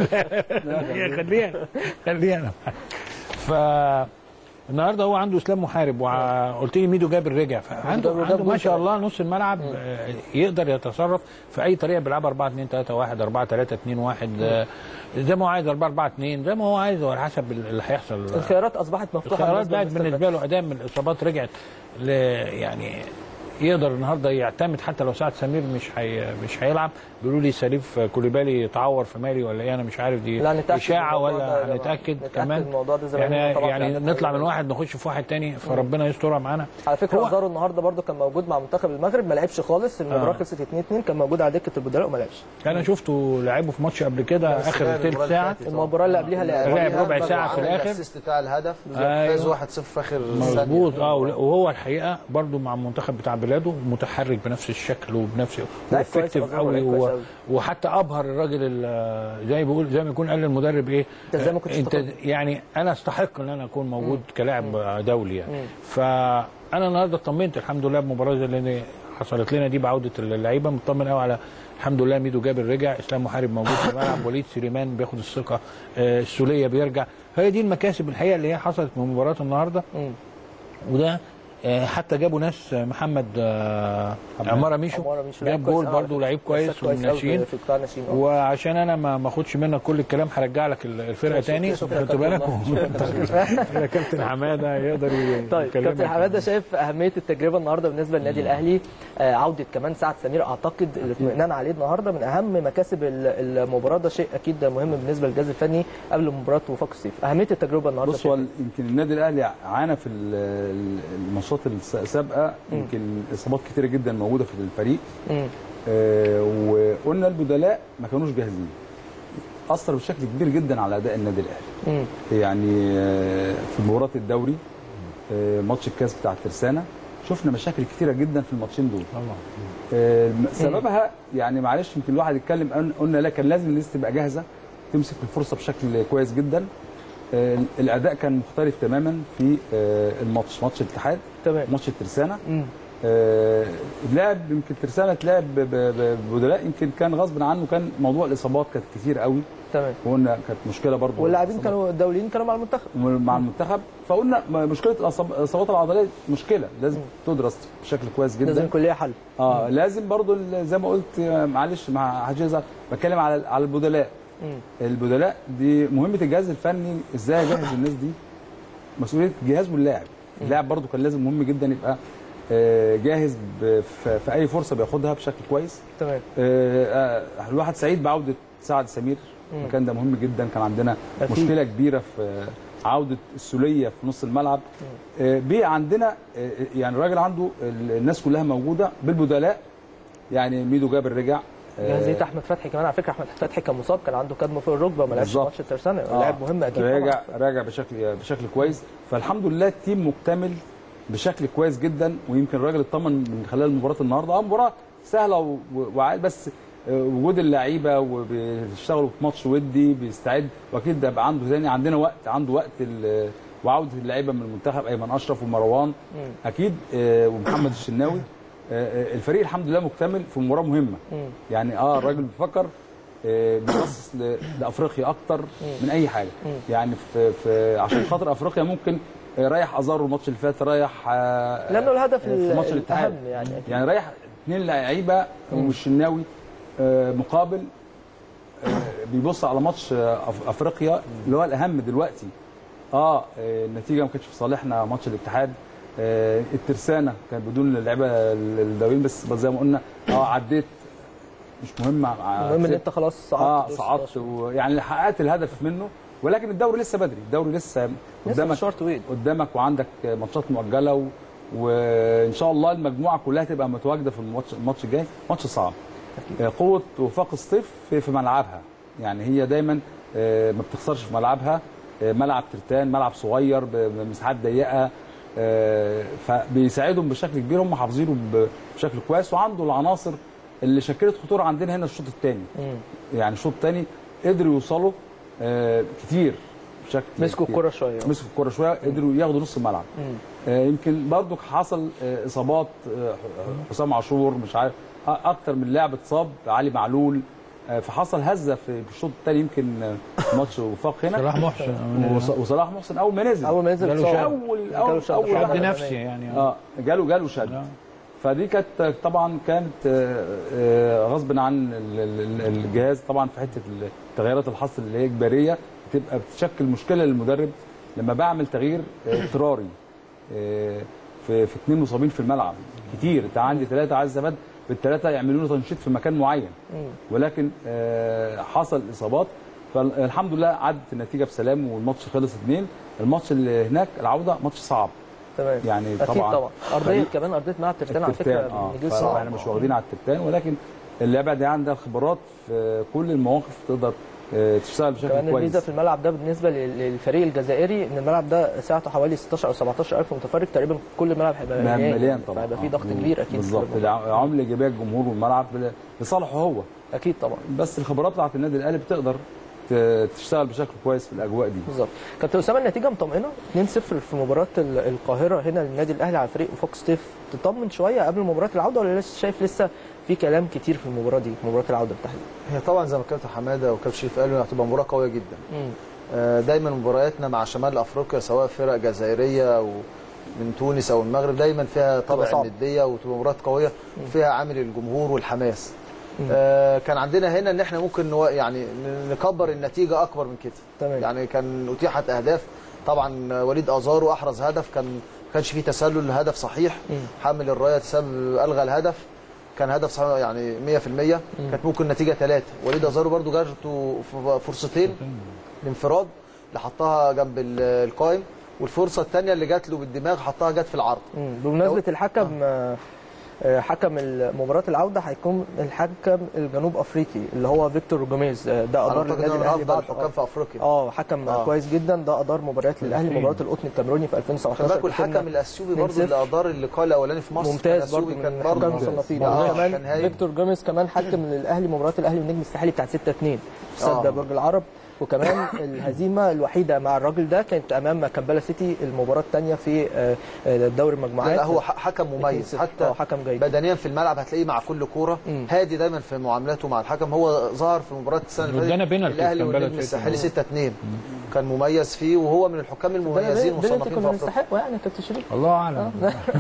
خليها خليها انا ف النهارده هو عنده اسلام محارب وقلت لي ميدو جابر رجع فعنده جابر عنده جاب ما جول شاء كمان. الله نص الملعب آه، يقدر يتصرف في اي طريقه بيلعبها 4 2 3 1 4 3 2 1 آه، زي ما هو عايز 4 4 2 زي ما هو عايز على حسب اللي هيحصل الخيارات اصبحت مفتوحه الخيارات بقت لمستر بالنسبه له ادام من الاصابات رجعت ل يعني يقدر النهارده يعتمد حتى لو سعد سمير مش هي مش هيلعب بيقولوا لي سليف كوليبالي تعور في مالي ولا ايه انا مش عارف دي لا نتأكد اشاعه من الموضوع ده ولا يا جماعة. هنتاكد نتأكد كمان من الموضوع ده زي ما يعني قلنا طبعا في يعني الأهداف نطلع من الأولى. واحد نخش في واحد تاني فربنا يسترها معانا على فكره هو- ازارو النهارده برضه كان موجود مع منتخب المغرب ما لعبش خالص المباراه آه. خلصت 2 2 كان موجود على دكه البدلاء وما لعبش انا شفته لعبه في ماتش قبل كده بس اخر لعب تلت المباراة ساعه اللي فاتت. المباراه اللي قبلها لعب لعب ربع ساعة في عمل الآخر. الاسيست بتاع الهدف أيوة. فاز 1-0 في اخر مظبوط ثانية. اه وهو الحقيقه برضو مع المنتخب بتاع بلاده متحرك بنفس الشكل وبنفس لعب كويس وافكتيف أظن، قوي لعب كويس و- أوي. وحتى ابهر الراجل ال- زي ما بيقول زي ما يكون قال للمدرب ايه أنت إزاي ما كنتش انت تاخد؟ يعني انا استحق ان انا اكون موجود كلاعب دولي يعني فانا النهارده اطمنت الحمد لله بمباراه زي اللي حصلت لنا دي بعوده اللعيبه مطمن قوي على الحمد لله ميدو جابر رجع اسلام محارب موجود في الملعب وليد سليمان بياخد الثقه آه، السوليه بيرجع هي دي المكاسب الحقيقه اللي هي حصلت من مباراه النهارده مم. وده آه، حتى جابوا ناس آه، محمد آه، عماره ميشو عمارة ميشو لعب جاب كويس جول أوي. برضه لعيب كويس مسك أوي والناشئين في قطاع الناشئين آه. وعشان انا ما ما اخدش منك كل الكلام هرجع لك ال- الفرقه تاني شكرا خدت كابتن بالك والله. يا كابتن حماده يقدر ي- طيب يكلمك. كابتن حماده شايف اهميه التجربه النهارده بالنسبه للنادي الاهلي آه عوده كمان سعد سمير اعتقد الاطمئنان عليه النهارده من اهم مكاسب ال- المباراه ده شيء اكيد مهم بالنسبه للجهاز الفني قبل مباراه وفاق الصيف اهميه التجربه النهارده بص هو شايف يمكن النادي الاهلي عانى في ال- ال- الماتشات السابقه يمكن اصابات كتيره جدا موجوده في الفريق مم. آه، وقلنا البدلاء ما كانوش جاهزين اثر بشكل كبير جدا على اداء النادي الاهلي مم. يعني آه، في مباراه الدوري آه، ماتش الكاس بتاع الترسانه شفنا مشاكل كتيره جدا في الماتشين دول طبعا آه، سببها يعني معلش يمكن الواحد يتكلم قلنا- قلنا لا كان لازم الناس تبقى جاهزه تمسك الفرصه بشكل كويس جدا آه، الاداء كان مختلف تماما في آه، الماتش ماتش الاتحاد تمام ماتش الترسانه مم. آه، اللعب يمكن ترسانه تلعب ب- ب- ببدلاء يمكن كان غصب عنه كان موضوع الاصابات كانت كتير قوي تمام وقلنا كانت مشكله برضه واللاعبين كانوا الدوليين كانوا مع المنتخب مع المنتخب فقلنا م- مشكله الأصاب- الاصابات العضليه مشكله لازم تدرس بشكل كويس لازم جدا يكون ليها حل اه لازم برضو ال- زي ما قلت آه، معلش مع حاجه زي- بتكلم على على البدلاء مم. البدلاء دي مهمه الجهاز الفني ازاي اجهز الناس دي مسؤوليه الجهاز واللاعب اللاعب برضو كان لازم مهم جدا يبقى آه، جاهز ب- في في اي فرصه بياخدها بشكل كويس تمام آه، آه، الواحد سعيد بعوده سعد سمير مم. المكان ده مهم جدا كان عندنا أكيد. مشكله كبيره في عوده السوليه في نص الملعب آه، بقى عندنا آه، يعني الراجل عنده ال- الناس كلها موجوده بالبدلاء يعني ميدو جابر رجع آه، جاهزيه احمد فتحي كمان على فكره احمد فتحي كان مصاب كان عنده كدمه فوق الركبه ما لعبش بالظبط. ماتش الترسانه آه، لاعب مهم اكيد راجع طبعاً. راجع بشكل بشكل كويس فالحمد لله التيم مكتمل بشكل كويس جدا ويمكن الراجل اطمن من خلال مباراه النهارده اه مباراه سهله و- و- وعادي بس آه، وجود اللعيبه وبيشتغلوا في ماتش ودي بيستعد واكيد ده يبقى عنده تاني عندنا وقت عنده وقت ال- وعوده اللعيبه من المنتخب ايمن اشرف ومروان مم. اكيد آه، ومحمد الشناوي آه، آه، الفريق الحمد لله مكتمل في مباراه مهمه مم. يعني اه الراجل بيفكر آه، بيبصص ل- لافريقيا اكتر من اي حاجه يعني في, في عشان خاطر افريقيا ممكن آه، رايح ازارو الماتش اللي فات رايح آه، لانه الهدف آه، في ماتش ال- الاتحاد الاهم يعني أكيد. يعني رايح اثنين لعيبه والشناوي آه، مقابل آه، بيبص على ماتش آه، أف- افريقيا اللي هو الاهم دلوقتي اه آه، النتيجه ما كانتش في صالحنا ماتش الاتحاد آه، الترسانه كان بدون اللعيبه الدوليين بس بس زي ما قلنا اه عديت مش مهم ع- المهم ان كسبت. انت خلاص صعدت اه دور صعدت 16. ويعني حققت الهدف منه ولكن الدوري لسه بدري الدوري لسه لسه قدامك مشوار طويل قدامك وعندك ماتشات مؤجله و... وان شاء الله المجموعه كلها تبقى متواجده في الماتش الماتش الجاي ماتش صعب آه، قوه وفاق الصيف في, في ملعبها يعني هي دايما آه، ما بتخسرش في ملعبها آه، ملعب ترتان ملعب صغير ب- بمساحات ضيقه آه، فبيساعدهم بشكل كبير هم حافظينه ب- بشكل كويس وعنده العناصر اللي شكلت خطوره عندنا هنا الشوط الثاني مم. يعني الشوط الثاني قدروا يوصلوا آه، كتير بشكل مسكوا كتير. الكره شويه مسكوا الكرة شويه قدروا ياخدوا نص الملعب مم. آه، يمكن برضو حصل آه، اصابات آه، حسام عاشور مش عارف آه، اكتر من لاعب اتصاب علي معلول آه، فحصل هزه في الشوط الثاني يمكن آه، ماتش وفاق هنا صلاح محسن وص- وصلاح محسن اول ما نزل اول ما نزل جاله اتصاب. شد. اول جاله اول شد. اول شد شد واحد. نفسي يعني اه جاله جاله شد آه. فدي كانت طبعا كانت آه، آه، غصب عن ال- ال- ال- الجهاز طبعا في حته تغييرات الحصر اللي هي اجباريه بتبقى بتشكل مشكله للمدرب لما بعمل تغيير آه، اضطراري آه، في في اثنين مصابين في الملعب كتير انت عندي ثلاثه عايز استفاد بالثلاثه يعملوا له تنشيط في مكان معين مم. ولكن آه، حصل اصابات فالحمد لله عدت النتيجه بسلام والماتش خلص اثنين الماتش اللي هناك العوده ماتش صعب تمام يعني اكيد طبعا طبعا ارضيه فريق كمان ارضيه ملعب ترتان على الترتان فكره اه نجيل فاحنا صعب مش واخدين على الترتان ولكن اللعبه دي عندها خبرات في كل المواقف تقدر آه، تشتغل بشكل كمان الميزه كويس في الملعب ده بالنسبه لل- للفريق الجزائري ان الملعب ده ساعته حوالي 16 او 17 الف متفرج تقريبا كل الملعب هيبقى مليان مليان طبعا هيبقى في آه. ضغط كبير اكيد بالظبط في الملعب. العامل الايجابيه الجمهور والملعب لصالحه هو اكيد طبعا بس الخبرات بتاعت النادي الاهلي بتقدر ت- تشتغل بشكل كويس في الاجواء دي بالظبط كابتن اسامه النتيجه مطمئنه 2-0 في مباراه ال- القاهره هنا للنادي الاهلي على فريق وفوق ستيف تطمن شويه قبل مباراه العوده ولا لسه شايف لسه في كلام كتير في المباراه دي مباراه العوده بالتحديد هي طبعا زي ما كابتن حماده وكابتن شريف قالوا هتبقى مباراه قويه جدا آه، دايما مبارياتنا مع شمال افريقيا سواء فرق جزائريه او من تونس او المغرب دايما فيها طابع صعبة. النديه وتبقى مباراه قويه وفيها عامل الجمهور والحماس آه كان عندنا هنا ان احنا ممكن نو... يعني نكبر النتيجه اكبر من كده تمام. يعني كان اتيحت اهداف طبعا وليد ازارو احرز هدف كان ما كانش فيه تسلل الهدف صحيح حامل الرايه تسبب الغى الهدف كان هدف صحيح يعني 100% كانت ممكن نتيجه ثلاثه وليد ازارو برده جاته ف- فرصتين الانفراد اللي حطها جنب ال- القائم والفرصه الثانيه اللي جات له بالدماغ حطها جت في العرض مم. بمناسبه الحكم آه. آه، حكم مباراه العوده هيكون الحكم الجنوب افريقي اللي هو فيكتور جوميز آه، ده انا ادار اعتقد النادي انه من الاهلي افضل بعد الحكام في افريقيا اه حكم آه. كويس جدا ده ادار مباريات للاهلي مباراه القطن الكاميروني في 2019 خلي بالك كسبنا والحكم الاثيوبي 2-0. برضه اللي ادار اللقاء الاولاني في مصر ممتاز كان برضه أثيوبي، من كان برضه الحكام المصنفين آه، كمان كان هايل. فيكتور جوميز كمان حكم للاهلي مباراه الاهلي والنجم الساحلي بتاعت 6 2 في آه. استاد برج العرب وكمان الهزيمه الوحيده مع الراجل ده كانت امام كامبالا سيتي المباراه الثانيه في آه، آه، دوري المجموعات لا هو ح- حكم مميز 2-0. حتى آه، حكم جيد. بدنيا في الملعب هتلاقيه مع كل كوره مم. هادي دايما في معاملاته مع الحكم هو ظهر في مباراه السنه اللي وادانا فاتت بينالتي الاهلي كان بلد والنجم سيتي. الساحلي 6 2 كان مميز فيه وهو من الحكام المميزين ده- ده مصنفين كنا في افريقيا نستحقه يعني يا كابتن شريف الله اعلم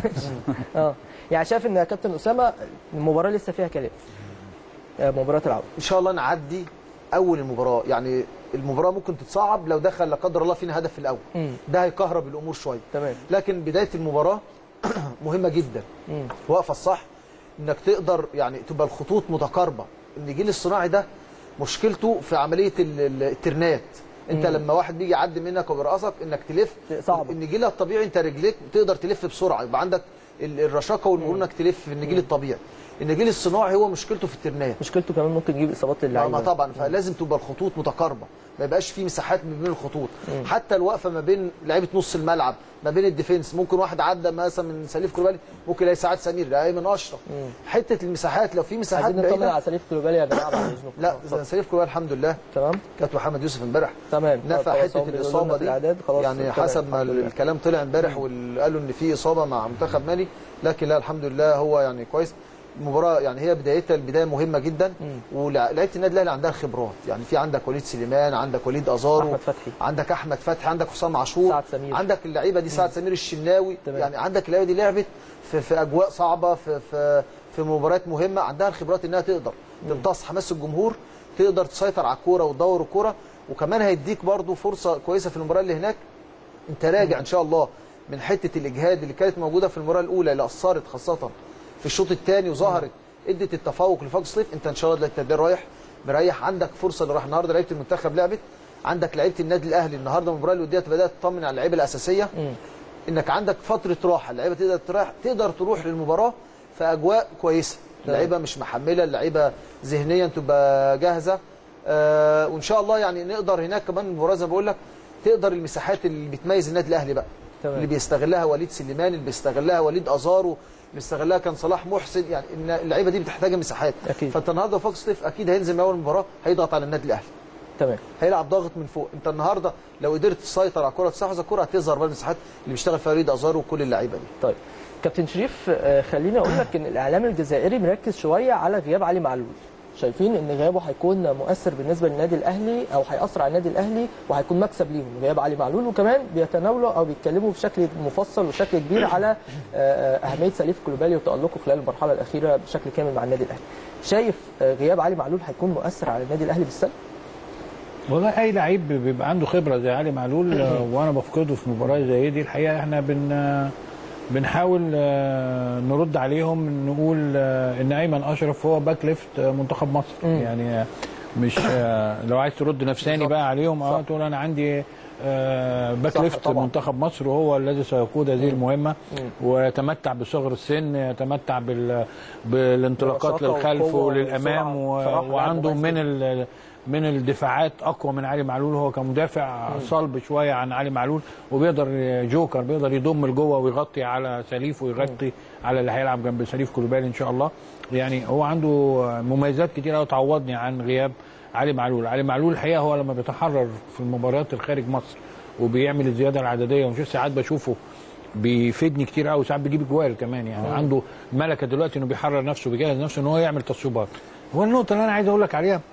اه يعني شايف ان يا كابتن اسامه المباراه لسه فيها كلام آه، مباراه العوده ان شاء الله نعدي اول المباراه يعني المباراه ممكن تتصعب لو دخل لا قدر الله فينا هدف في الاول مم. ده هيكهرب الامور شويه تمام لكن بدايه المباراه مهمه جدا مم. واقفه الصح انك تقدر يعني تبقى الخطوط متقاربه ان الجيل الصناعي ده مشكلته في عمليه ال- ال- الترنات انت مم. لما واحد بيجي يعدي منك وبيرقصك انك تلف صعبة. ان الجيل الطبيعي انت رجليك تقدر تلف بسرعه يبقى عندك ال- الرشاقه والمرونه انك تلف في النجيل الطبيعي النجيل الصناعي هو مشكلته في الترنات مشكلته كمان ممكن يجيب اصابات ما للعيبه ما طبعا فلازم تبقى الخطوط متقاربه ما يبقاش في مساحات ما بين الخطوط حتى الوقفه ما بين لعيبه نص الملعب ما بين الديفنس ممكن واحد عدى مثلا من سليف كولوبالي ممكن يلاقي سعاد سمير لا ايمن اشرف حته المساحات لو في مساحات عايزين نطمن بعيده على سليف كلوبالي يا جماعه بعد اذنكم لا اتفضل. سليف كولوبالي الحمد لله تمام كابتن محمد يوسف امبارح تمام نفى خلاص، حته هم بيقولوا لنا الاصابه في دي الإعداد، خلاص يعني تمام، حسب ما الحمد لله. الكلام طلع امبارح وقالوا ان في اصابه مع منتخب مالي لكن لا الحمد لله هو يعني كويس المباراه يعني هي بدايتها البدايه مهمه جدا ولعيبه النادي الاهلي عندها خبرات يعني في عندك وليد سليمان عندك وليد ازارو أحمد فتحي. عندك احمد فتحي عندك حسام عاشور سعد سمير. عندك اللعيبه دي سعد سمير الشناوي تمام. يعني عندك اللعيبه دي لعبت في, في اجواء صعبه في في في مباريات مهمه عندها الخبرات انها تقدر تمتص حماس الجمهور تقدر تسيطر على الكوره وتدور الكوره وكمان هيديك برضو فرصه كويسه في المباراه اللي هناك انت راجع ان شاء الله من حته الاجهاد اللي كانت موجوده في المباراه الاولى اللي اثرت خاصه في الشوط الثاني وظهرت ادت التفوق لفاق سليف انت ان شاء الله التدريب رايح مريح عندك فرصه اللي راح النهارده لعيبه المنتخب لعبت عندك لعيبه النادي الاهلي النهارده المباراه الوديه بدات تطمن على اللعيبه الاساسيه مم. انك عندك فتره راحه اللعيبه تقدر تروح تقدر تروح للمباراه في اجواء كويسه اللعيبه مش محمله اللعيبه ذهنيا تبقى جاهزه آه وان شاء الله يعني نقدر هناك كمان المباراه زي ما بقول لك تقدر المساحات اللي بتميز النادي الاهلي بقى تمام. اللي بيستغلها وليد سليمان اللي بيستغلها وليد ازارو اللي بيستغلها كان صلاح محسن يعني إن اللعيبه دي بتحتاج مساحات أكيد. فانت النهارده فوكس سليف اكيد هينزل من اول المباراه هيضغط على النادي الاهلي تمام هيلعب ضاغط من فوق انت النهارده لو قدرت تسيطر على الكره تستحوذ على الكره هتظهر بقى المساحات اللي بيشتغل فيها وليد ازارو وكل اللعيبه دي طيب كابتن شريف آه، خليني اقول لك ان الاعلام الجزائري مركز شويه على غياب علي معلول شايفين ان غيابه هيكون مؤثر بالنسبه للنادي الاهلي او هياثر على النادي الاهلي وهيكون مكسب ليهم غياب علي معلول وكمان بيتناولوا او بيتكلموا بشكل مفصل وشكل كبير على آه، آه، اهميه سليف كلوبالي وتالقه خلال المرحله الاخيره بشكل كامل مع النادي الاهلي شايف آه، غياب علي معلول هيكون مؤثر على النادي الاهلي بالسلب والله اي لعيب بيبقى عنده خبره زي علي معلول آه، وانا بفقده في مباراه زي دي الحقيقه احنا بن آه، بنحاول آه، نرد عليهم نقول آه، ان ايمن اشرف هو باك ليفت آه، منتخب مصر يعني آه، مش آه، لو عايز ترد نفساني بقى عليهم اه تقول انا عندي آه، باك صح ليفت طبعا. منتخب مصر وهو الذي سيقود هذه المهمه ويتمتع بصغر السن يتمتع بال بالانطلاقات بالرشاقة للخلف والقوة وللامام والسرعة. و- بصراحة لاعب وعنده مميز من ال من الدفاعات اقوى من علي معلول هو كمدافع صلب شويه عن علي معلول وبيقدر جوكر بيقدر يضم لجوه ويغطي على سليف ويغطي على اللي هيلعب جنب سليف كولوبالي ان شاء الله يعني هو عنده مميزات كتير قوي تعوضني عن غياب علي معلول علي معلول الحقيقه هو لما بيتحرر في المباريات الخارج مصر وبيعمل الزياده العدديه ومش ساعات بشوفه بيفيدني كتير قوي ساعات بيجيب جوال كمان يعني آه. عنده ملكه دلوقتي انه بيحرر نفسه بيجهز نفسه ان هو يعمل تصويبات هو النقطه اللي انا عايز اقول لك عليها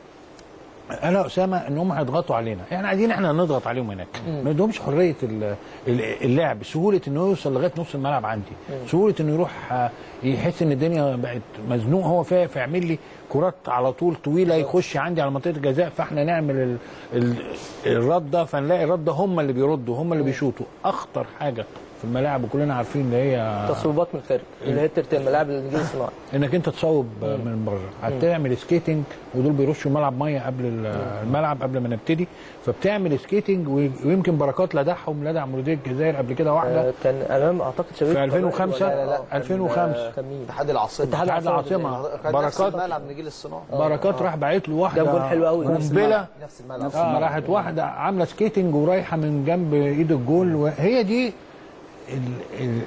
انا اسامه ان هم هيضغطوا علينا يعني عايزين احنا نضغط عليهم هناك ما يدهمش حريه ال- ال- اللعب سهوله انه يوصل لغايه نص الملعب عندي سهوله انه يروح آه، يحس ان الدنيا بقت مزنوق هو فيها فيعمل لي كرات على طول طويله يخش عندي على منطقه الجزاء فاحنا نعمل ال ال الرده فنلاقي الرده هم اللي بيردوا هم اللي بيشوطوا اخطر حاجه في الملاعب وكلنا عارفين اللي هي تصويبات من الخارج اللي هي الترتيب ملاعب الانجليزي الصناعي انك انت تصوب من بره هتعمل سكيتنج ودول بيرشوا ملعب ميه قبل ال- الملعب قبل ما نبتدي فبتعمل سكيتنج و- ويمكن بركات لدعهم لدع مولوديه الجزائر قبل كده واحده آه، كان امام اعتقد شباب في 2005 ولا- لا، لا، 2005 كان مين؟ اتحاد العاصمه اتحاد اتحاد العاصمه كان نفس بركات الملعب نجيل الصناعه بركات راح باعت له واحده جاب جول حلو قوي. نفس قنبله نفس الملعب اه راحت واحده عامله سكيتنج ورايحه من جنب ايد الجول وهي دي ال ال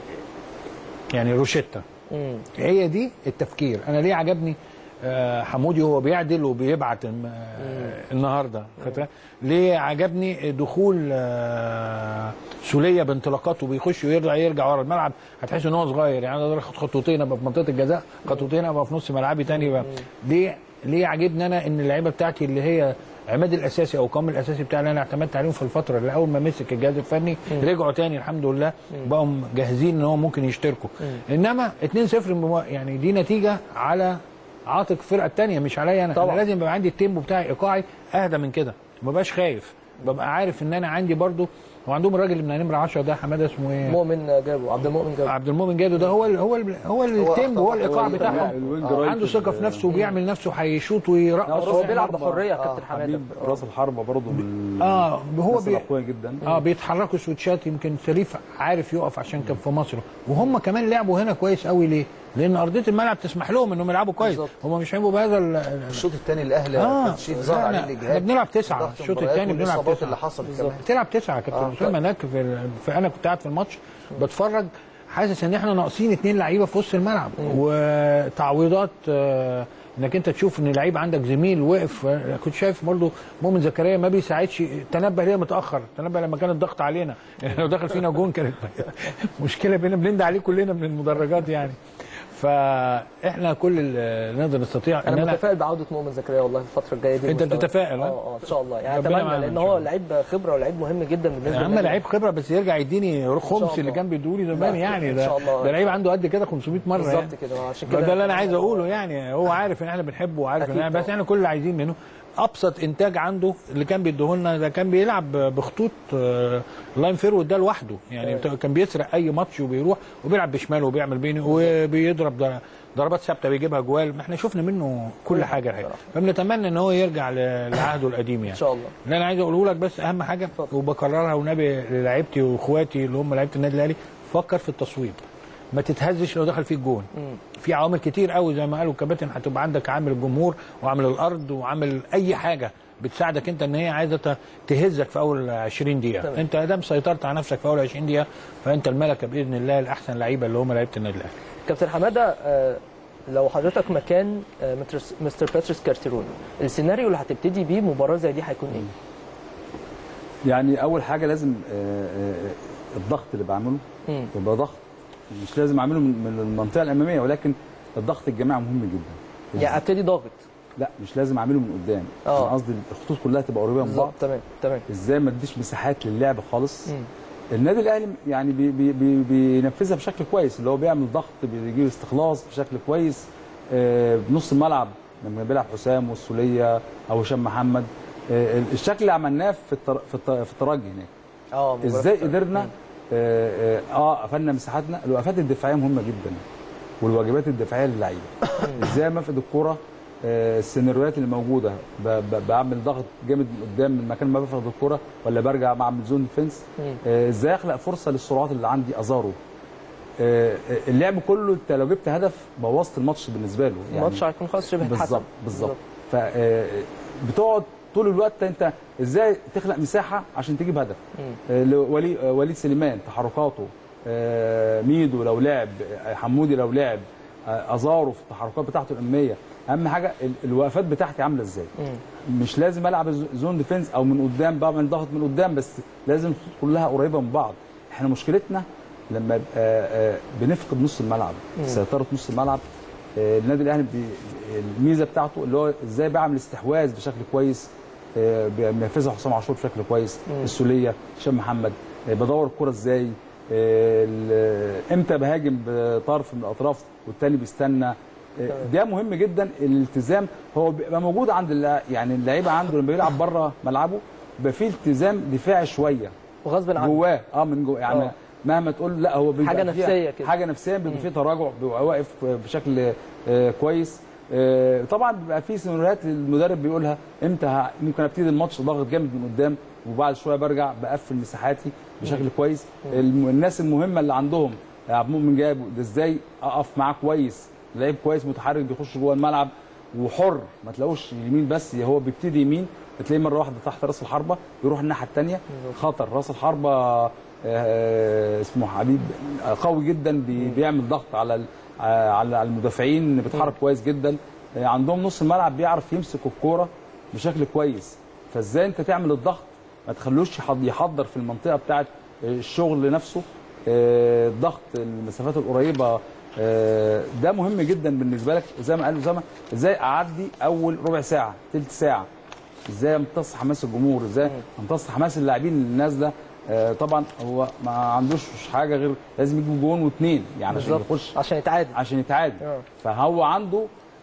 يعني روشيتا مم. هي دي التفكير انا ليه عجبني آه، حمودي هو بيعدل وبيبعت الم- آه، النهارده خدت بالك؟ ليه عجبني دخول آه، سوليه بانطلاقاته وبيخش ويرجع يرجع ورا الملعب هتحس ان هو صغير يعني اقدر اخد خطوتين ابقى في منطقه الجزاء خطوتين ابقى في نص ملعبي تاني بقى. ليه ليه عاجبني انا ان اللعيبه بتاعتي اللي هي عماد الاساسي او القوام الاساسي بتاعي اللي انا اعتمدت عليهم في الفتره اللي اول ما مسك الجهاز الفني رجعوا تاني الحمد لله بقوا جاهزين ان هم ممكن يشتركوا انما 2-0 مو- يعني دي نتيجه على عاتق الفرقه الثانيه مش عليا انا طبعا. انا لازم يبقى عندي التيمبو بتاعي ايقاعي اهدى من كده ما بقاش خايف ببقى عارف ان انا عندي برضو هو عندهم الراجل اللي من نمره 10 ده حماده اسمه ايه مؤمن جابه عبد المؤمن جابه عبد المؤمن جادو ده هو ال هو ال هو التيمبو هو الايقاع هو بتاعهم الوينج آه، رايت عنده ثقه في نفسه وبيعمل نفسه هيشوط ويرقص هو راس بيلعب الحربة. بحريه يا آه، كابتن حماده حبيب راس الحربه برضه من اه هو الناس بي الأقوياء جدا اه بيتحركوا سويتشات يمكن شريف عارف يقف عشان كان في مصر وهم كمان لعبوا هنا كويس قوي ليه؟ لان ارضيه الملعب تسمح لهم انهم يلعبوا كويس بالظبط. هم مش هيبقوا بهذا ال- الشوط الثاني الاهلي اه كابتن شريف ظهر عليه احنا الاجهاد احنا بنلعب تسعه ضغط الشوط المباريات الثاني بنلعب والإصابات تسعه اللي حصلت كمان بتلعب تسعه يا كابتن آه، اسامه طيب. هناك في, ال- في انا كنت قاعد في الماتش بتفرج حاسس ان احنا ناقصين اتنين لعيبه في وسط الملعب وتعويضات آه، انك انت تشوف ان لعيب عندك زميل وقف آه، كنت شايف برضه مؤمن زكريا ما بيساعدش تنبه ليه متاخر تنبه لما كان الضغط علينا لو دخل فينا جون كانت مشكله بينا بنند عليه كلنا من المدرجات يعني فاحنا كل اللي نقدر نستطيع ان انا انا متفائل بعوده مؤمن زكريا والله الفتره الجايه دي أنت مستوى. بتتفائل، اه ها؟ اه ان شاء الله يعني ربنا اتمنى معانا إن لان شاء هو الله. لعيب خبره ولعيب مهم جدا بالنسبه يا عم للنادي. لعيب خبره بس يرجع يديني خمس الله. اللي كان بيدولي زمان لا، يعني إن ده شاء الله. ده لعيب عنده قد كده 500 مره يعني. بالظبط كده عشان ده, كده ده اللي انا عايز اقوله يعني هو عارف ان احنا بنحبه وعارف ان أكيد احنا بس طبعا. احنا كل اللي عايزين منه ابسط انتاج عنده اللي كان بيديه لنا ده كان بيلعب بخطوط آه، لاين فيرود ده لوحده يعني أيوة. كان بيسرق اي ماتش وبيروح وبيلعب بشماله وبيعمل بيني وبيضرب ضر- ضربات ثابته بيجيبها جوال ما احنا شفنا منه كل حاجه الحقيقه فبنتمنى ان هو يرجع ل- لعهده القديم يعني ان شاء الله اللي انا عايز اقوله لك بس اهم حاجه اتفضل. وبكررها ونبي للاعيبتي واخواتي اللي هم لعيبه النادي الاهلي فكر في التصويب ما تتهزش لو دخل فيك جون في عوامل كتير قوي زي ما قالوا الكباتن هتبقى عندك عامل الجمهور وعامل الارض وعامل اي حاجه بتساعدك انت ان هي عايزه ت- تهزك في اول 20 دقيقه تمام. انت ادام سيطرت على نفسك في اول 20 دقيقه فانت الملكه باذن الله الاحسن لعيبه اللي هم لعيبه النادي الاهلي كابتن حماده آه، لو حضرتك مكان آه، متر- مستر باتريس كارتيرون السيناريو اللي هتبتدي بيه مباراه زي دي هيكون ايه؟ يعني اول حاجه لازم آه، آه، الضغط اللي بعمله مم. يبقى ضغط مش لازم اعمله من من المنطقه الاماميه ولكن الضغط الجماعي مهم جدا يعني ابتدي ضاغط لا مش لازم اعمله من قدام آه. انا قصدي الخطوط كلها تبقى قريبه من بالظبط بعض تمام تمام ازاي ما اديش مساحات للعب خالص مم. النادي الاهلي يعني بي بي بي بينفذها بشكل كويس اللي هو بيعمل ضغط بيجيب استخلاص بشكل كويس آه، بنص الملعب لما بيلعب حسام والسوليه او هشام محمد آه، الشكل اللي عملناه في التر... في الت- في الترجي هناك اه مباراة ازاي الترجي. قدرنا اه, آه, اه قفلنا مساحاتنا الوقفات الدفاعيه مهمه جدا والواجبات الدفاعيه للعيبه ازاي مفقد الكوره آه السيناريوهات اللي موجوده ب- ب- بعمل ضغط جامد من قدام من مكان ما بفقد الكوره ولا برجع بعمل زون ديفنس مم. آه ازاي اخلق فرصه للسرعات اللي عندي ازارو آه آه، اللعب كله انت لو جبت هدف بوظت الماتش بالنسبه له الماتش هيكون خلاص شبه اتحسم بالظبط بالظبط ف آه، بتقعد طول الوقت انت ازاي تخلق مساحه عشان تجيب هدف مم. آه، لولي آه، وليد سليمان تحركاته آه، ميدو لو لعب آه، حمودي لو لعب آه، ازارو في التحركات بتاعته الاماميه اهم حاجه ال- الوقفات بتاعتي عامله ازاي مم. مش لازم العب ز- زون ديفنس او من قدام بعمل ضغط من قدام بس لازم الخطوط كلها قريبه من بعض احنا مشكلتنا لما يبقى آه، بنفقد نص الملعب سيطره نص الملعب آه، النادي الاهلي بي- الميزه بتاعته اللي هو ازاي بعمل استحواذ بشكل كويس آه، بينفذها حسام عاشور بشكل كويس السوليه هشام محمد آه، بدور الكره ازاي آه، ال- امتى بهاجم بطرف من الاطراف والتاني بيستنى آه، ده مهم جدا الالتزام هو بيبقى موجود عند اللع- يعني اللعيبه عنده لما بيلعب بره ملعبه بيبقى فيه التزام دفاعي شويه وغصب عنه جواه اه من جوه يعني آه. مهما تقول لا هو بيبقى حاجة فيها نفسية كده. حاجه نفسيه بيبقى فيه تراجع بيبقى واقف بشكل آه، كويس آه، طبعا بيبقى في سيناريوهات المدرب بيقولها امتى ه- ممكن ابتدي الماتش ضاغط جامد من قدام وبعد شويه برجع بقفل مساحاتي بشكل كويس الم- الناس المهمه اللي عندهم آه، عبد المؤمن جاب ده ازاي اقف معاه كويس لعيب كويس متحرك بيخش جوه الملعب وحر ما تلاقوش يمين بس هو بيبتدي يمين بتلاقيه مره واحده تحت راس الحربه يروح الناحيه الثانيه خطر راس الحربه آه، اسمه حبيب آه، قوي جدا بي- بيعمل ضغط على ال- آه، على على المدافعين بيتحرك كويس جدا آه، عندهم نص الملعب بيعرف يمسك الكوره بشكل كويس فازاي انت تعمل الضغط ما تخلوش يحض- يحضر في المنطقه بتاعه الشغل نفسه آه، الضغط المسافات القريبه آه، ده مهم جدا بالنسبه لك زي ما قال اسامه ازاي اعدي اول ربع ساعه ثلث ساعه ازاي امتص حماس الجمهور ازاي امتص حماس اللاعبين الناس ده آه، طبعا هو ما عندوش حاجه غير لازم يجيب جون واثنين يعني عشان بالظبط يخش عشان يتعادل عشان يتعادل آه. فهو عنده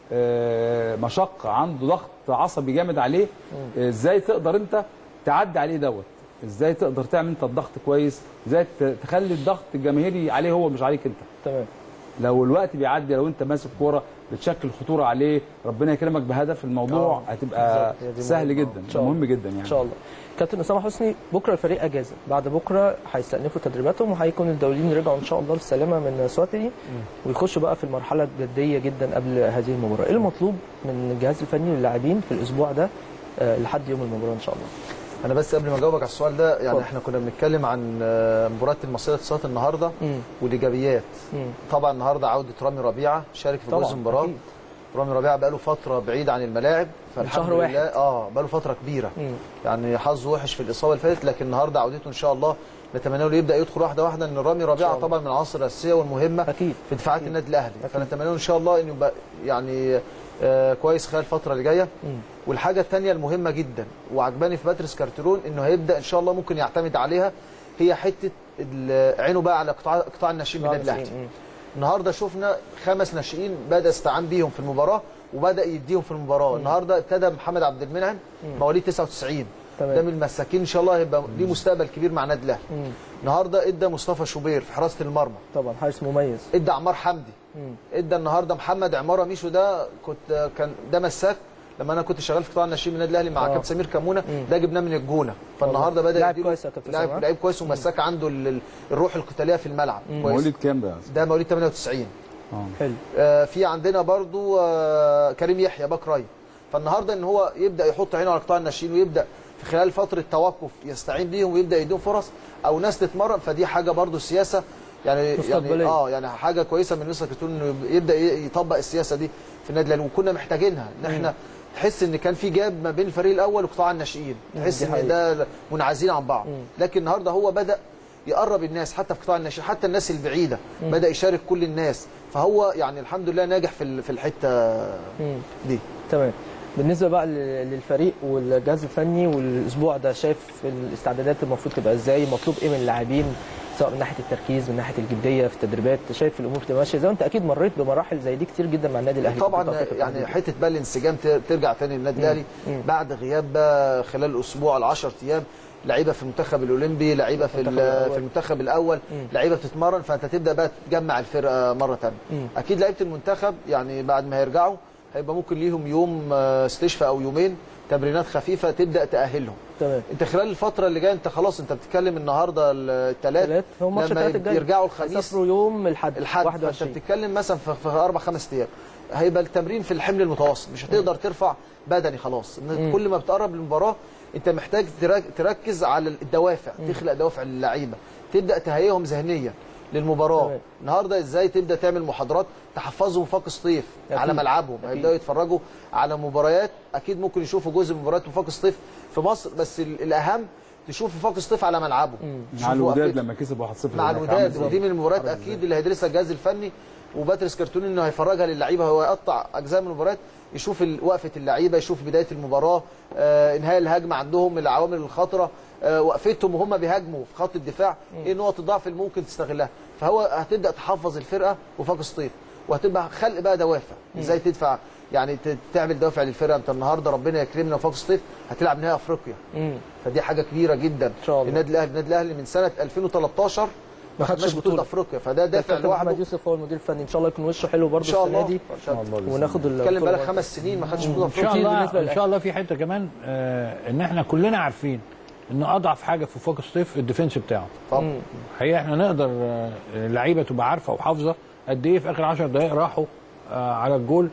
آه، مشقه عنده ضغط عصبي جامد عليه آه، ازاي تقدر انت تعدي عليه دوت ازاي تقدر تعمل انت الضغط كويس ازاي ت- تخلي الضغط الجماهيري عليه هو مش عليك انت تمام لو الوقت بيعدي لو انت ماسك كوره بتشكل خطوره عليه ربنا يكرمك بهدف الموضوع آه، هتبقى بالظبط، هي دي سهل مهمة. جدا إن شاء الله. مهم جدا يعني ان شاء الله كابتن اسامه حسني بكره الفريق اجازه بعد بكره هيستأنفوا تدريباتهم وهيكون الدوليين رجعوا ان شاء الله بالسلامه من سواتي ويخشوا بقى في المرحله الجديه جدا قبل هذه المباراه ايه المطلوب من الجهاز الفني للاعبين في الاسبوع ده آه، لحد يوم المباراه ان شاء الله انا بس قبل ما اجاوبك على السؤال ده يعني اتفضل. احنا كنا بنتكلم عن آه، مباراه المصريه للاتصالات النهارده مم. والايجابيات مم. طبعا النهارده عوده رامي ربيعه شارك في طبعاً، جزء المباراه أكيد. رامي ربيعه بقاله فتره بعيد عن الملاعب فالحمد شهر واحد. لله اه بقاله فتره كبيره مم. يعني حظه وحش في الاصابه اللي فاتت لكن النهارده عودته ان شاء الله نتمنى له يبدا يدخل واحده واحده ان رامي ربيعه الله. طبعا من العناصر الاساسيه والمهمه اكيد في دفاعات النادي الاهلي فنتمنى له ان شاء الله انه يبقى يعني آه كويس خلال الفتره اللي جايه مم. والحاجه الثانيه المهمه جدا وعجباني في باتريس كارترون انه هيبدا ان شاء الله ممكن يعتمد عليها هي حته ال- عينه بقى على قطاع قطاع الناشئين بالنادي الاهلي مم. النهارده شفنا خمس ناشئين بدا استعان بيهم في المباراه وبدا يديهم في المباراه النهارده ابتدى محمد عبد المنعم مواليد 99 تمام. ده من المساكين ان شاء الله هيبقى ليه مستقبل كبير مع النادي الاهلي مم. النهارده ادى مصطفى شوبير في حراسه المرمى طبعا حارس مميز ادى عمار حمدي مم. ادى النهارده محمد عماره ميشو ده كنت كان ده مساك لما انا كنت شغال في قطاع الناشئين من النادي الاهلي مع آه. كابتن سمير كمونه مم. ده جبناه من الجونه فالنهارده بدا لاعب يديله- كويس يا كابتن لاعب سامع. لعيب كويس ومساك عنده ال- ال- الروح القتاليه في الملعب كويس مواليد كام ده؟ ده مواليد 98 اه حلو آه، في عندنا برضو آه، كريم يحيى باك رايت فالنهارده ان هو يبدا يحط عينه على قطاع الناشئين ويبدا في خلال فتره توقف يستعين بيهم ويبدا يديهم فرص او ناس تتمرن فدي حاجه برضو سياسه يعني يعني مستقبلية. اه يعني حاجه كويسه من مستر كتون انه يبدا ي- يطبق السياسه دي في النادي الاهلي وكنا محتاجينها ان احنا تحس ان كان في جاب ما بين الفريق الاول وقطاع الناشئين تحس دي ان حقيقة. ده منعزلين عن بعض لكن النهارده هو بدا يقرب الناس حتى في قطاع الناشئين حتى الناس البعيده بدا يشارك كل الناس فهو يعني الحمد لله ناجح في ال- في الحته مم. دي تمام بالنسبه بقى لل- للفريق والجهاز الفني والاسبوع ده شايف الاستعدادات المفروض تبقى ازاي مطلوب ايه من اللاعبين سواء من ناحيه التركيز من ناحيه الجديه في التدريبات شايف الامور تبقى ماشيه زي ما انت اكيد مريت بمراحل زي دي كتير جدا مع النادي الاهلي طبعا في بطولة أفريقيا يعني الحديثة. حته بقى الانسجام ت- ترجع تاني للنادي الاهلي مم. بعد غياب بقى خلال الاسبوع ال 10 ايام لعيبه في المنتخب الاولمبي لعيبه في المنتخب ال- الأول. في المنتخب الاول مم. لعيبه بتتمرن فانت تبدا بقى تجمع الفرقه مره ثانيه مم. اكيد لعيبه المنتخب يعني بعد ما هيرجعوا هيبقى ممكن ليهم يوم آه، استشفاء او يومين تمرينات خفيفه تبدا تاهلهم تمام انت خلال الفتره اللي جايه انت خلاص انت بتتكلم النهارده الثلاث ثلاث هو ماتش لما الثلاث الجاي يرجعوا الخميس هيسافروا يوم الحد الحد فانت 21 بتتكلم مثلا في, في اربع خمس ايام هيبقى التمرين في الحمل المتوسط مش هتقدر ترفع بدني خلاص إن كل ما بتقرب للمباراه انت محتاج ترك- تركز على الدوافع تخلق دوافع للعيبه تبدا تهيئهم ذهنيا للمباراه تمام. النهارده ازاي تبدا تعمل محاضرات تحفظهم وفاق سطيف أكيد. على ملعبهم أكيد. هيبداوا يتفرجوا على مباريات اكيد ممكن يشوفوا جزء من مباريات وفاق سطيف في مصر بس ال- الاهم تشوف وفاق سطيف على ملعبه مع تشوفوا الوداد وقفته. لما كسب 1-0 مع هناك الوداد عامل ودي من المباريات اكيد اللي هيدرسها الجهاز الفني وباتريس كارتون انه هيفرجها للعيبه هو يقطع اجزاء من المباريات يشوف ال- وقفه اللعيبه يشوف بدايه المباراه آه انهاء الهجمه عندهم العوامل الخطره آه وقفتهم وهم بيهاجموا في خط الدفاع ايه نقط الضعف اللي ممكن تستغلها فهو هتبدا تحفظ الفرقه وفاق سطيف وهتبقى خلق بقى دوافع ازاي تدفع يعني ت- تعمل دوافع للفرقه انت النهارده ربنا يكرمنا وفاق سطيف هتلعب نهائي افريقيا مم. فدي حاجه كبيره جدا إن شاء الله. النادي الاهلي النادي الاهلي من سنه 2013 ما خدش خدناش بطوله بطولة. افريقيا فده دافع كابتن لوحده محمد يوسف هو المدير الفني ان شاء الله يكون وشه حلو ان برضه شاء السنه الله دي ان شاء الله وناخد نتكلم البطولة بقالك برضه. خمس سنين ما خدش بطوله ان شاء كتير الله بالنسبة ان شاء الله في حته كمان آه ان احنا كلنا عارفين ان اضعف حاجه في فوق ستيف الديفنس بتاعه طبعا حقيقه احنا نقدر آه، اللعيبه تبقى عارفه وحافظه قد ايه في اخر 10 دقائق راحوا آه على الجول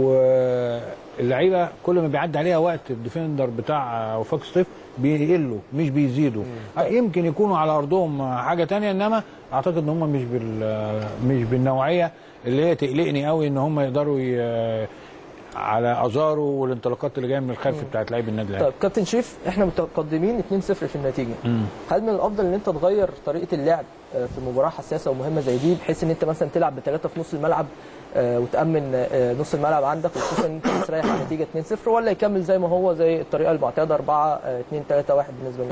واللعيبه كل ما بيعدي عليها وقت الديفندر بتاع آه، وفاق ستيف بيقلوا مش بيزيدوا آه، يمكن يكونوا على ارضهم آه، حاجه تانية انما اعتقد ان هم مش بال آه، مش بالنوعيه اللي هي تقلقني قوي ان هم يقدروا ي- على ازارو والانطلاقات اللي جايه من الخلف بتاعت لعيب النادي الاهلي طيب كابتن شريف احنا متقدمين 2-0 في النتيجه هل من الافضل ان انت تغير طريقه اللعب آه، في مباراه حساسه ومهمه زي دي بحيث ان انت مثلا تلعب بثلاثه في نص الملعب آه، وتامن آه، نص الملعب عندك وخصوصا ان انت مستريح على النتيجه 2-0 ولا يكمل زي ما هو زي الطريقه المعتاده 4 2 3 1 بالنسبه للريال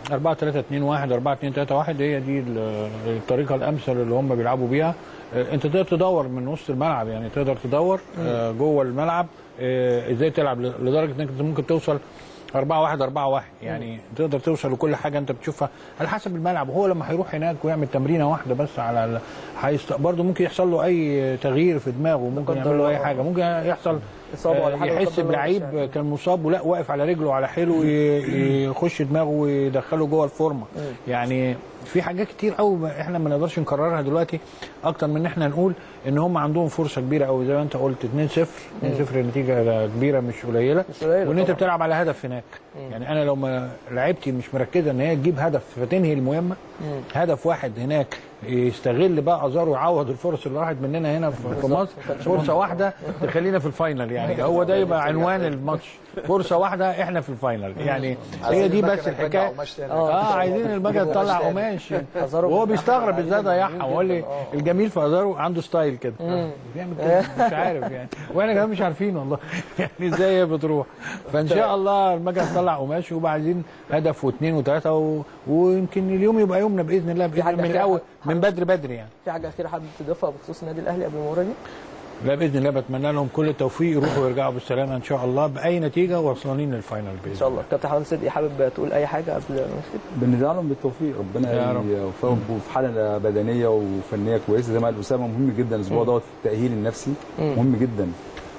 4 3 2 1 4 2 3 1 هي دي ال- الطريقه الامثل اللي هم بيلعبوا بيها آه، انت تقدر تدور من وسط الملعب يعني تقدر تدور آه، جوه الملعب آه، ازاي تلعب ل- لدرجه انك انت ممكن توصل 4 1 4 1 يعني تقدر توصل لكل حاجه انت بتشوفها على حسب الملعب وهو لما هيروح هناك ويعمل تمرينه واحده بس على ال... هيست... برضه ممكن يحصل له اي تغيير في دماغه ممكن قدر يعمل له اي الله. حاجه ممكن يحصل إصابة ولا آه، حاجة، لا يحس قدر الله بلعيب يعني. كان مصاب ولا واقف على رجله وعلى حيله وي- يخش دماغه ويدخله جوه الفورمه يعني في حاجات كتير قوي احنا ما نقدرش نكررها دلوقتي اكتر من ان احنا نقول ان هم عندهم فرصه كبيره قوي زي ما انت قلت 2-0 2-0 نتيجه كبيره مش قليله مش قليلة وان انت طبعاً. بتلعب على هدف هناك يعني انا لو ما لعبتي مش مركزه ان هي تجيب هدف فتنهي المهمه هدف واحد هناك يستغل بقى ازار ويعوض الفرص اللي راحت مننا هنا في في مصر فرصه واحده تخلينا في الفاينل يعني هو ده يبقى عنوان الماتش فرصه واحده احنا في الفاينل يعني هي دي بس الحكايه اه عايزين المجد تطلع قماش أزارو وهو من بيستغرب أحسن ازاي اللاعبين ضيعها وقال لي آه. الجميل في ازارو عنده ستايل كده بيعمل كده مش عارف يعني واحنا كمان مش عارفين والله يعني ازاي هي بتروح فان شاء الله المجد تطلع قماش ويبقى عايزين هدف واثنين وثلاثه و... ويمكن اليوم يبقى يومنا باذن الله باذن حاجة الله من أخيرة الاول حابب- من بدري بدري يعني في حاجه اخيره حابب تضيفها بخصوص النادي الاهلي قبل المباراه دي؟ لا باذن الله بتمنى لهم كل التوفيق يروحوا ويرجعوا بالسلامه ان شاء الله باي نتيجه واصلين للفاينل باذن ان شاء الله كابتن حمد صدقي حابب تقول اي حاجه قبل ما نختم؟ بندعي لهم بالتوفيق ربنا يا رب. يوفقهم في حاله بدنيه وفنيه كويسه زي ما قال اسامه مهم جدا الاسبوع دوت في التاهيل النفسي مهم جدا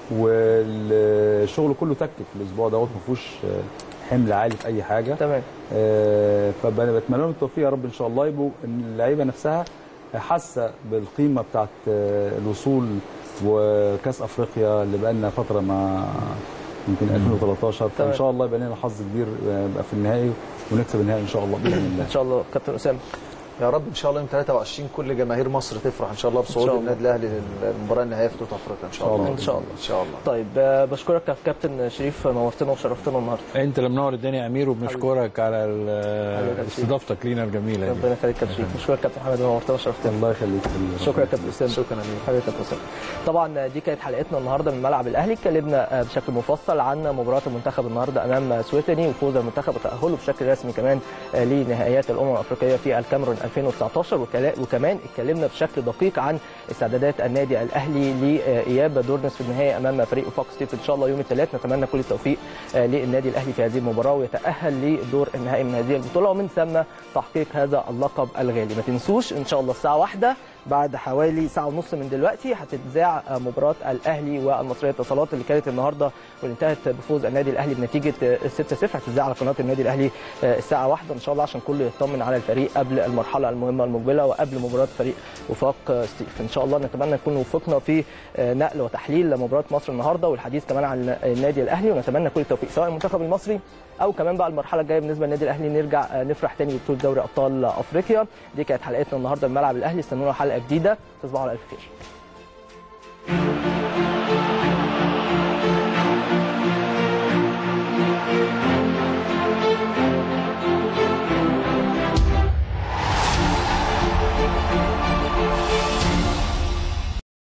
والشغل كله تكتيك الاسبوع دوت ما فيهوش آه، حمل عالي في اي حاجه تمام آه، فبتمنى لهم التوفيق يا رب ان شاء الله يبقوا ان اللعيبه نفسها حاسه بالقيمه بتاعت آه، الوصول وكاس افريقيا اللي بقى لنا فتره ما يمكن 2013 تمام. فان شاء الله يبقى لنا حظ كبير آه، يبقى في النهائي ونكسب النهائي ان شاء الله باذن الله ان شاء الله كابتن اسامه يا رب ان شاء الله يوم 23 كل جماهير مصر تفرح ان شاء الله إن بصعود شاء الله. النادي الاهلي للمباراه النهائيه في بطوله افريقيا ان شاء الله إن شاء الله. ان شاء الله طيب آه، بشكرك يا كابتن شريف نورتنا وشرفتنا النهارده انت اللي منور الدنيا يا امير وبنشكرك على ال- حبيبي. استضافتك لينا الجميله دي ربنا يخليك يا كابتن شريف بشكرك كابتن حمد نورتنا وشرفتنا الله يخليك شكرا يا كابتن اسامه شكرا امير حبيبي يا كابتن اسامه طبعا دي كانت حلقتنا النهارده من ملعب الاهلي اتكلمنا بشكل مفصل عن مباراه المنتخب النهارده امام سويتني وفوز المنتخب وتاهله بشكل رسمي كمان لنهائيات الامم الافريقيه في الكاميرون 2019 وكلا- وكمان اتكلمنا بشكل دقيق عن استعدادات النادي الاهلي لاياب دور نصف النهائي امام فريق فوكس ستيف ان شاء الله يوم الثلاث نتمنى كل التوفيق آه، للنادي الاهلي في هذه المباراه ويتاهل لدور النهائي من هذه البطوله ومن ثم تحقيق هذا اللقب الغالي ما تنسوش ان شاء الله الساعه واحدة بعد حوالي ساعه ونص من دلوقتي هتتذاع آه، مباراه الاهلي والمصريه اتصالات اللي كانت النهارده واللي انتهت بفوز النادي الاهلي بنتيجه آه، 6-0 هتتذاع على قناه النادي الاهلي آه، الساعه واحدة ان شاء الله عشان كله يطمن على الفريق قبل المرحله المهمه المقبله وقبل مباراه فريق وفاق آه، ستيف ان شاء الله نتمنى نكون وفقنا في آه، نقل وتحليل لمباراه مصر النهارده والحديث كمان عن النادي الاهلي ونتمنى كل التوفيق سواء المنتخب المصري او كمان بقى المرحله الجايه بالنسبه للنادي الاهلي نرجع آه، نفرح تاني ببطوله دوري ابطال افريقيا دي كانت حلقتنا النهارده من ملعب الاهلي استنونا حلقه جديده تصبحوا على الف خير